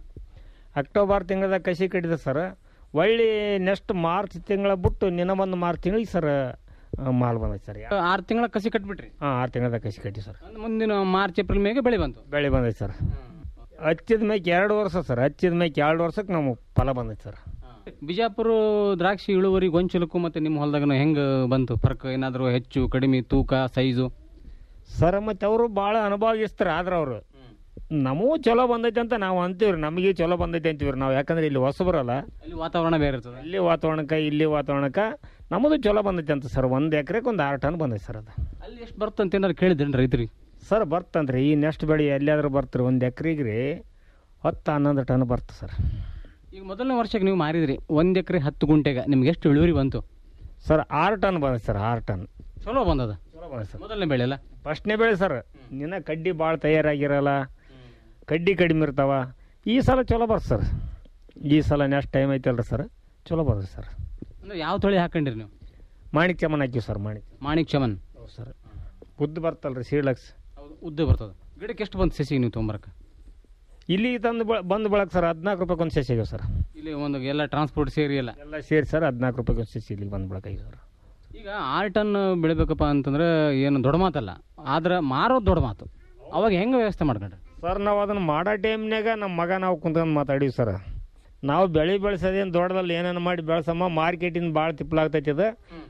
Speaker 7: ಅಕ್ಟೋಬರ್ ತಿಂಗಳದಾಗ ಕಸಿ ಕಟ್ಟಿದ ಸರ್ ಒಳ್ಳೆ ನೆಕ್ಸ್ಟ್ ಮಾರ್ಚ್ ತಿಂಗಳ ಬಿಟ್ಟು ನಿನ್ನ ಒಂದು ಮಾರ್ಚ್ ತಿಂಗಳಿಗೆ ಸರ್ ಮಾಲ್ ಬಂದೈತೆ ಸರ್
Speaker 6: ಆರು ತಿಂಗಳ ಕಸಿ ಕಟ್ಬಿಟ್ರಿ
Speaker 7: ಹಾಂ ಆರು ತಿಂಗಳದಾಗ ಕಸಿ ಕಟ್ಟಿ ಸರ್
Speaker 6: ಅಂದ್ ಮುಂದಿನ ಮಾರ್ಚ್ ಏಪ್ರಿಲ್ ಮೇಗೆ ಬೆಳೆ ಬಂತು
Speaker 7: ಬೆಳೆ ಬಂದೈತೆ ಸರ್ ಹಚ್ಚಿದ ಮ್ಯಾಕೆ ಎರಡು ವರ್ಷ ಸರ್ ಹಚ್ಚಿದ ಮ್ಯಾಕೆ ಎರಡು ವರ್ಷಕ್ಕೆ ನಮಗೆ ಫಲ ಬಂದೈತೆ ಸರ್
Speaker 6: ಬಿಜಾಪುರ ದ್ರಾಕ್ಷಿ ಇಳುವರಿ ಗೊಂಚಲಕ್ಕೂ ಮತ್ತೆ ನಿಮ್ಮ ಹೊಲದಾಗ ಹೆಂಗೆ ಬಂತು ಫರ್ಕ್ ಏನಾದರೂ ಹೆಚ್ಚು ಕಡಿಮೆ ತೂಕ ಸೈಜು
Speaker 7: ಸರ್ ಮತ್ತು ಅವರು ಭಾಳ ಅನುಭವಿಸ್ತಾರೆ ಆದ್ರೆ ಅವರು ನಮಗೂ ಚಲೋ ಬಂದೈತೆ ಅಂತ ನಾವು ಅಂತೀವ್ರಿ ನಮಗೆ ಚಲೋ ಬಂದೈತೆ ಅಂತೀವ್ರಿ ನಾವು ಯಾಕಂದ್ರೆ ಇಲ್ಲಿ ಹೊಸಬರಲ್ಲ
Speaker 6: ಅಲ್ಲಿ ವಾತಾವರಣ ಬೇರೆ ಇರ್ತದೆ
Speaker 7: ಅಲ್ಲಿ ವಾತಾವರಣಕ್ಕೆ ಇಲ್ಲಿ ವಾತಾವರಣಕ್ಕೆ ನಮ್ಮದು ಚಲೋ ಬಂದೈತೆ ಅಂತ ಸರ್ ಒಂದು ಎಕರೆಗೆ ಒಂದು ಆರು ಟನ್ ಬಂದೈತೆ ಸರ್ ಅದು
Speaker 6: ಅಲ್ಲಿ ಎಷ್ಟು ಬರ್ತಂತ ಏನಾರು ಕೇಳಿದ್ರೇನು ರೈತರಿಗೆ
Speaker 7: ಸರ್ ಬರ್ತಂತ್ರಿ ಈ ನೆಕ್ಸ್ಟ್ ಬೆಳೆ ಎಲ್ಲಿಯಾದ್ರೂ ಬರ್ತೀರಿ ಒಂದು ಎಕರೆಗೆ ರೀ ಹತ್ತು ಹನ್ನೊಂದು ಟನ್ ಬರ್ತದೆ ಸರ್
Speaker 6: ಈಗ ಮೊದಲನೇ ವರ್ಷಕ್ಕೆ ನೀವು ಮಾರಿದ್ರಿ ಒಂದು ಎಕರೆ ಹತ್ತು ಗುಂಟೆಗೆ ನಿಮ್ಗೆ ಎಷ್ಟು ಇಳುವರಿ ಬಂತು
Speaker 7: ಸರ್ ಆರು ಟನ್ ಬಂದೈತೆ ಸರ್ ಆರು ಟನ್
Speaker 6: ಚಲೋ ಬಂದದ
Speaker 7: ಚಲೋ ಬಂದೈತೆ ಸರ್
Speaker 6: ಮೊದಲನೇ ಬೆಳೆ ಅಲ್ಲ
Speaker 7: ಫಸ್ಟ್ನೇ ಬೆಳೆ ಸರ್ ನಿನ್ನ ಕಡ್ಡಿ ಭಾಳ ತಯಾರಾಗಿರಲ್ಲ ಕಡ್ಡಿ ಕಡಿಮೆ ಇರ್ತಾವ ಈ ಸಲ ಚಲೋ ಬರ್ತದೆ ಸರ್ ಈ ಸಲ ನೆಕ್ಸ್ಟ್ ಟೈಮ್ ಐತಲ್ರಿ ಸರ್ ಚಲೋ ಬರ್ತದೆ ಸರ್
Speaker 6: ಅಂದ್ರೆ ಯಾವ ತಳಿ ಹಾಕೊಂಡಿರಿ ನೀವು
Speaker 7: ಮಾಣಿಕ್ ಚಮನ್ ಹಾಕಿವಿ ಸರ್ ಮಾಣಿಕ್
Speaker 6: ಮಾಣಿಕ್ ಚಮನ್
Speaker 7: ಹೌದು ಸರ್ ಉದ್ದು ಬರ್ತಲ್ರಿ ಸೀಳಕ್ಸ್
Speaker 6: ಹೌದು ಉದ್ದ ಬರ್ತದೆ ಗಿಡಕ್ಕೆ ಎಷ್ಟು ಬಂತು ಸಸಿ ನೀವು ತೊಂಬರಕ್ಕೆ
Speaker 7: ಇಲ್ಲಿ ತಂದು ಬ ಬಂದು ಬಳಕ ಸರ್ ಹದಿನಾಲ್ಕು ರೂಪಾಯಿ ಒಂದು ಸಸಿ ಆಗ್ಯಾವ ಸರ್
Speaker 6: ಇಲ್ಲಿ ಒಂದು ಎಲ್ಲ ಟ್ರಾನ್ಸ್ಪೋರ್ಟ್ ಸೇರಿ ಎಲ್ಲ
Speaker 7: ಎಲ್ಲ ಸೇರಿ ಸರ್ ಹದಿನಾಲ್ಕು ರೂಪಾಯಿ ಒಂದು ಸಸಿ ಇಲ್ಲಿಗೆ ಬಂದು ಬಳಕ ಸರ್
Speaker 6: ಈಗ ಆರು ಟನ್ ಬೆಳಿಬೇಕಪ್ಪ ಅಂತಂದ್ರೆ ಏನು ದೊಡ್ಡ ಮಾತಲ್ಲ ಆದ್ರೆ ಮಾರೋದು ದೊಡ್ಡ ಮಾತು ಅವಾಗ ಹೆಂಗೆ ವ್ಯವಸ್ಥೆ ಮಾಡ್ಕೊಂಡ್ರಿ
Speaker 7: ಸರ್ ನಾವು ಅದನ್ನು ಮಾಡೋ ಟೈಮ್ನಾಗ ನಮ್ಮ ಮಗ ನಾವು ಕುಂತ್ಕೊಂಡು ಮಾತಾಡೀವಿ ಸರ್ ನಾವು ಬೆಳೆ ಬೆಳೆಸೋದೇನು ದೊಡ್ಡದಲ್ಲಿ ಏನೇನು ಮಾಡಿ ಬೆಳೆಸಮ್ಮ ಮಾರ್ಕೆಟಿಂದ ಭಾಳ ತಿಪ್ಪಲಾಗ್ತೈತಿ ಅದು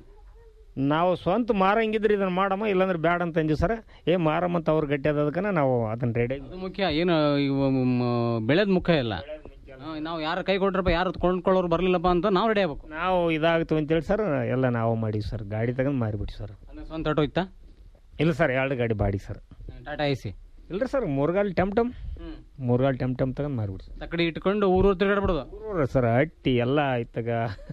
Speaker 7: ನಾವು ಸ್ವಂತ ಮಾರಂಗಿದ್ರೆ ಇದನ್ನು ಮಾಡಮ್ಮ ಇಲ್ಲಾಂದ್ರೆ ಬ್ಯಾಡ ಅಂತ ಅಂದಿವಿ ಸರ್ ಏ ಮಾರಮ್ಮ ಅಂತ ಅವ್ರು ಗಟ್ಟಿ ಅದಕ್ಕನ ನಾವು ಅದನ್ನು ರೆಡಿ
Speaker 6: ಅದು ಮುಖ್ಯ ಏನು ಬೆಳೆದ ಮುಖ್ಯ ಇಲ್ಲ ಹಾ, ನಾವು ಯಾರು ಕೈ ಕೊಟ್ರಪ್ಪ ಯಾರು ಕೊಂಡ್ಕೊಳ್ಳೋರು ಬರಲಿಲ್ಲಪ್ಪ ಅಂತ ನಾವು ರೆಡಿ ಆಗ್ಬೇಕು
Speaker 7: ನಾವು ಇದಾಗ್ತು ಅಂತೇಳಿ ಸರ್ ಎಲ್ಲ ನಾವು ಮಾಡೀವಿ ಸರ್ ಗಾಡಿ ತಗೊಂಡು ಮಾರಿಬಿಟ್ಟು ಸರ್
Speaker 6: ಅಂದ್ರೆ ಸ್ವಂತ ಆಟೋ ಇತ್ತಾ
Speaker 7: ಇಲ್ಲ ಸರ್ ಎರಡು ಗಾಡಿ body sir
Speaker 6: Tata A C
Speaker 7: ಇಲ್ರಿ ಸರ್ ಮೂರ್ಗಾಲ್ ಟಮ್ ಟಮ್ ಮೂರ್ಗಾಲ್ ಟಮ್ ಟಮ್ ತಗೊಂಡು ಮಾರಿಬಿಟ್ಟು
Speaker 6: ತಕ್ಕಡಿ ಇಟ್ಕೊಂಡು ಊರೂರು ತಿರುಗಾಡ್ಬಿಡೋದು
Speaker 7: ಊರು ಸರ್ ಹಟ್ಟಿ ಎಲ್ಲ ಇತ್ತಾಗ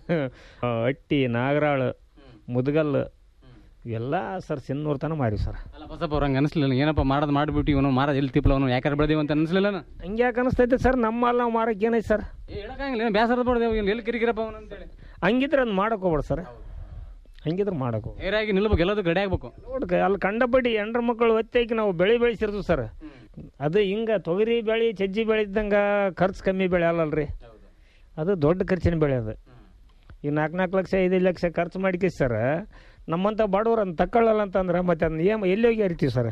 Speaker 7: ಹಟ್ಟಿ ನಾಗರಾಳು ಮುದಗಲ್ಲು ಇವೆಲ್ಲ ಸರ್ ಸಿನ್ನೂರು ತನಕ ಮಾರಿ ಸರ್
Speaker 6: ಅಲ್ಲ ಬಸಪ್ಪ ಅವ್ರು ಹಂಗೆ ಅನಿಸ್ಲಿಲ್ಲ ಏನಪ್ಪ ಮಾಡೋದು ಮಾಡಿಬಿಟ್ಟು ಇವನು ಮಾರೋದು ಎಲ್ಲಿ ತಿಪ್ಪಲ ಅವನು ಯಾಕೆ ಬೆಳೆದೇವು ಅಂತ ಅನಿಸ್ಲಿಲ್ಲ
Speaker 7: ಹಂಗೆ ಯಾಕೆ ಅನಿಸ್ತೈತೆ ಸರ್ ನಮ್ಮ ಅಲ್ಲಿ ನಾವು ಮಾರಕ್ಕೆ ಏನೈತೆ ಸರ್
Speaker 6: ಏ ಹೇಳಕ್ಕಾಗಿಲ್ಲ ಏನು ಬೇಸರದ ಪಡೆದೇವು ಎಲ್ಲಿ ಕಿರಿಕಿರಪ್ಪ ಅವನು ಅಂತೇಳಿ
Speaker 7: ಹಂಗಿದ್ರೆ ಅದು ಮಾಡಕ್ಕೆ ಹೋಗ್ಬೇಡ ಸರ್ ಹಂಗಿದ್ರೆ ಮಾಡಕ್ಕೆ ಹೋಗ್ಬೇಡ
Speaker 6: ನೇರಾಗಿ ನಿಲ್ಬೇಕು ಎಲ್ಲದಕ್ಕೆ ರೆಡಿ ಆಗ್ಬೇಕು
Speaker 7: ನೋಡ್ಕ ಅಲ್ಲಿ ಕಂಡಪಟ್ಟಿ ಎಂಡ್ರ ಮಕ್ಕಳು ಒತ್ತಾಕಿ ನಾವು ಬೆಳೆ ಬೆಳೆಸಿರ್ತೀವಿ ಸರ್ ಅದು ಹಿಂಗೆ ತೊಗರಿ ಬೆಳೆ ಸಜ್ಜಿ ಬೆಳೆದಂಗೆ ಖರ್ಚು ಕಮ್ಮಿ ಬೆಳೆ ಅಲ್ಲಲ್ರಿ ಅದು ದೊಡ್ಡ ಖರ್ಚಿನ ಬೆಳೆ ಅದು ಈಗ ನಾಲ್ಕು ನಾಲ್ಕು ಲಕ್ಷ ಐದೈದು ಲಕ್ಷ ಖರ್ಚು ಮಾಡಿಕೆ ಸರ್ ನಮ್ಮಂಥ ಬಡವ್ರು ಅದನ್ನ ತಗೊಳ್ಳಲ್ಲ ಅಂತಂದ್ರೆ ಮತ್ತೆ ಅದನ್ನ ಏನು ಎಲ್ಲಿ ಹೋಗಿ ಹರಿತೀವಿ ಸರ್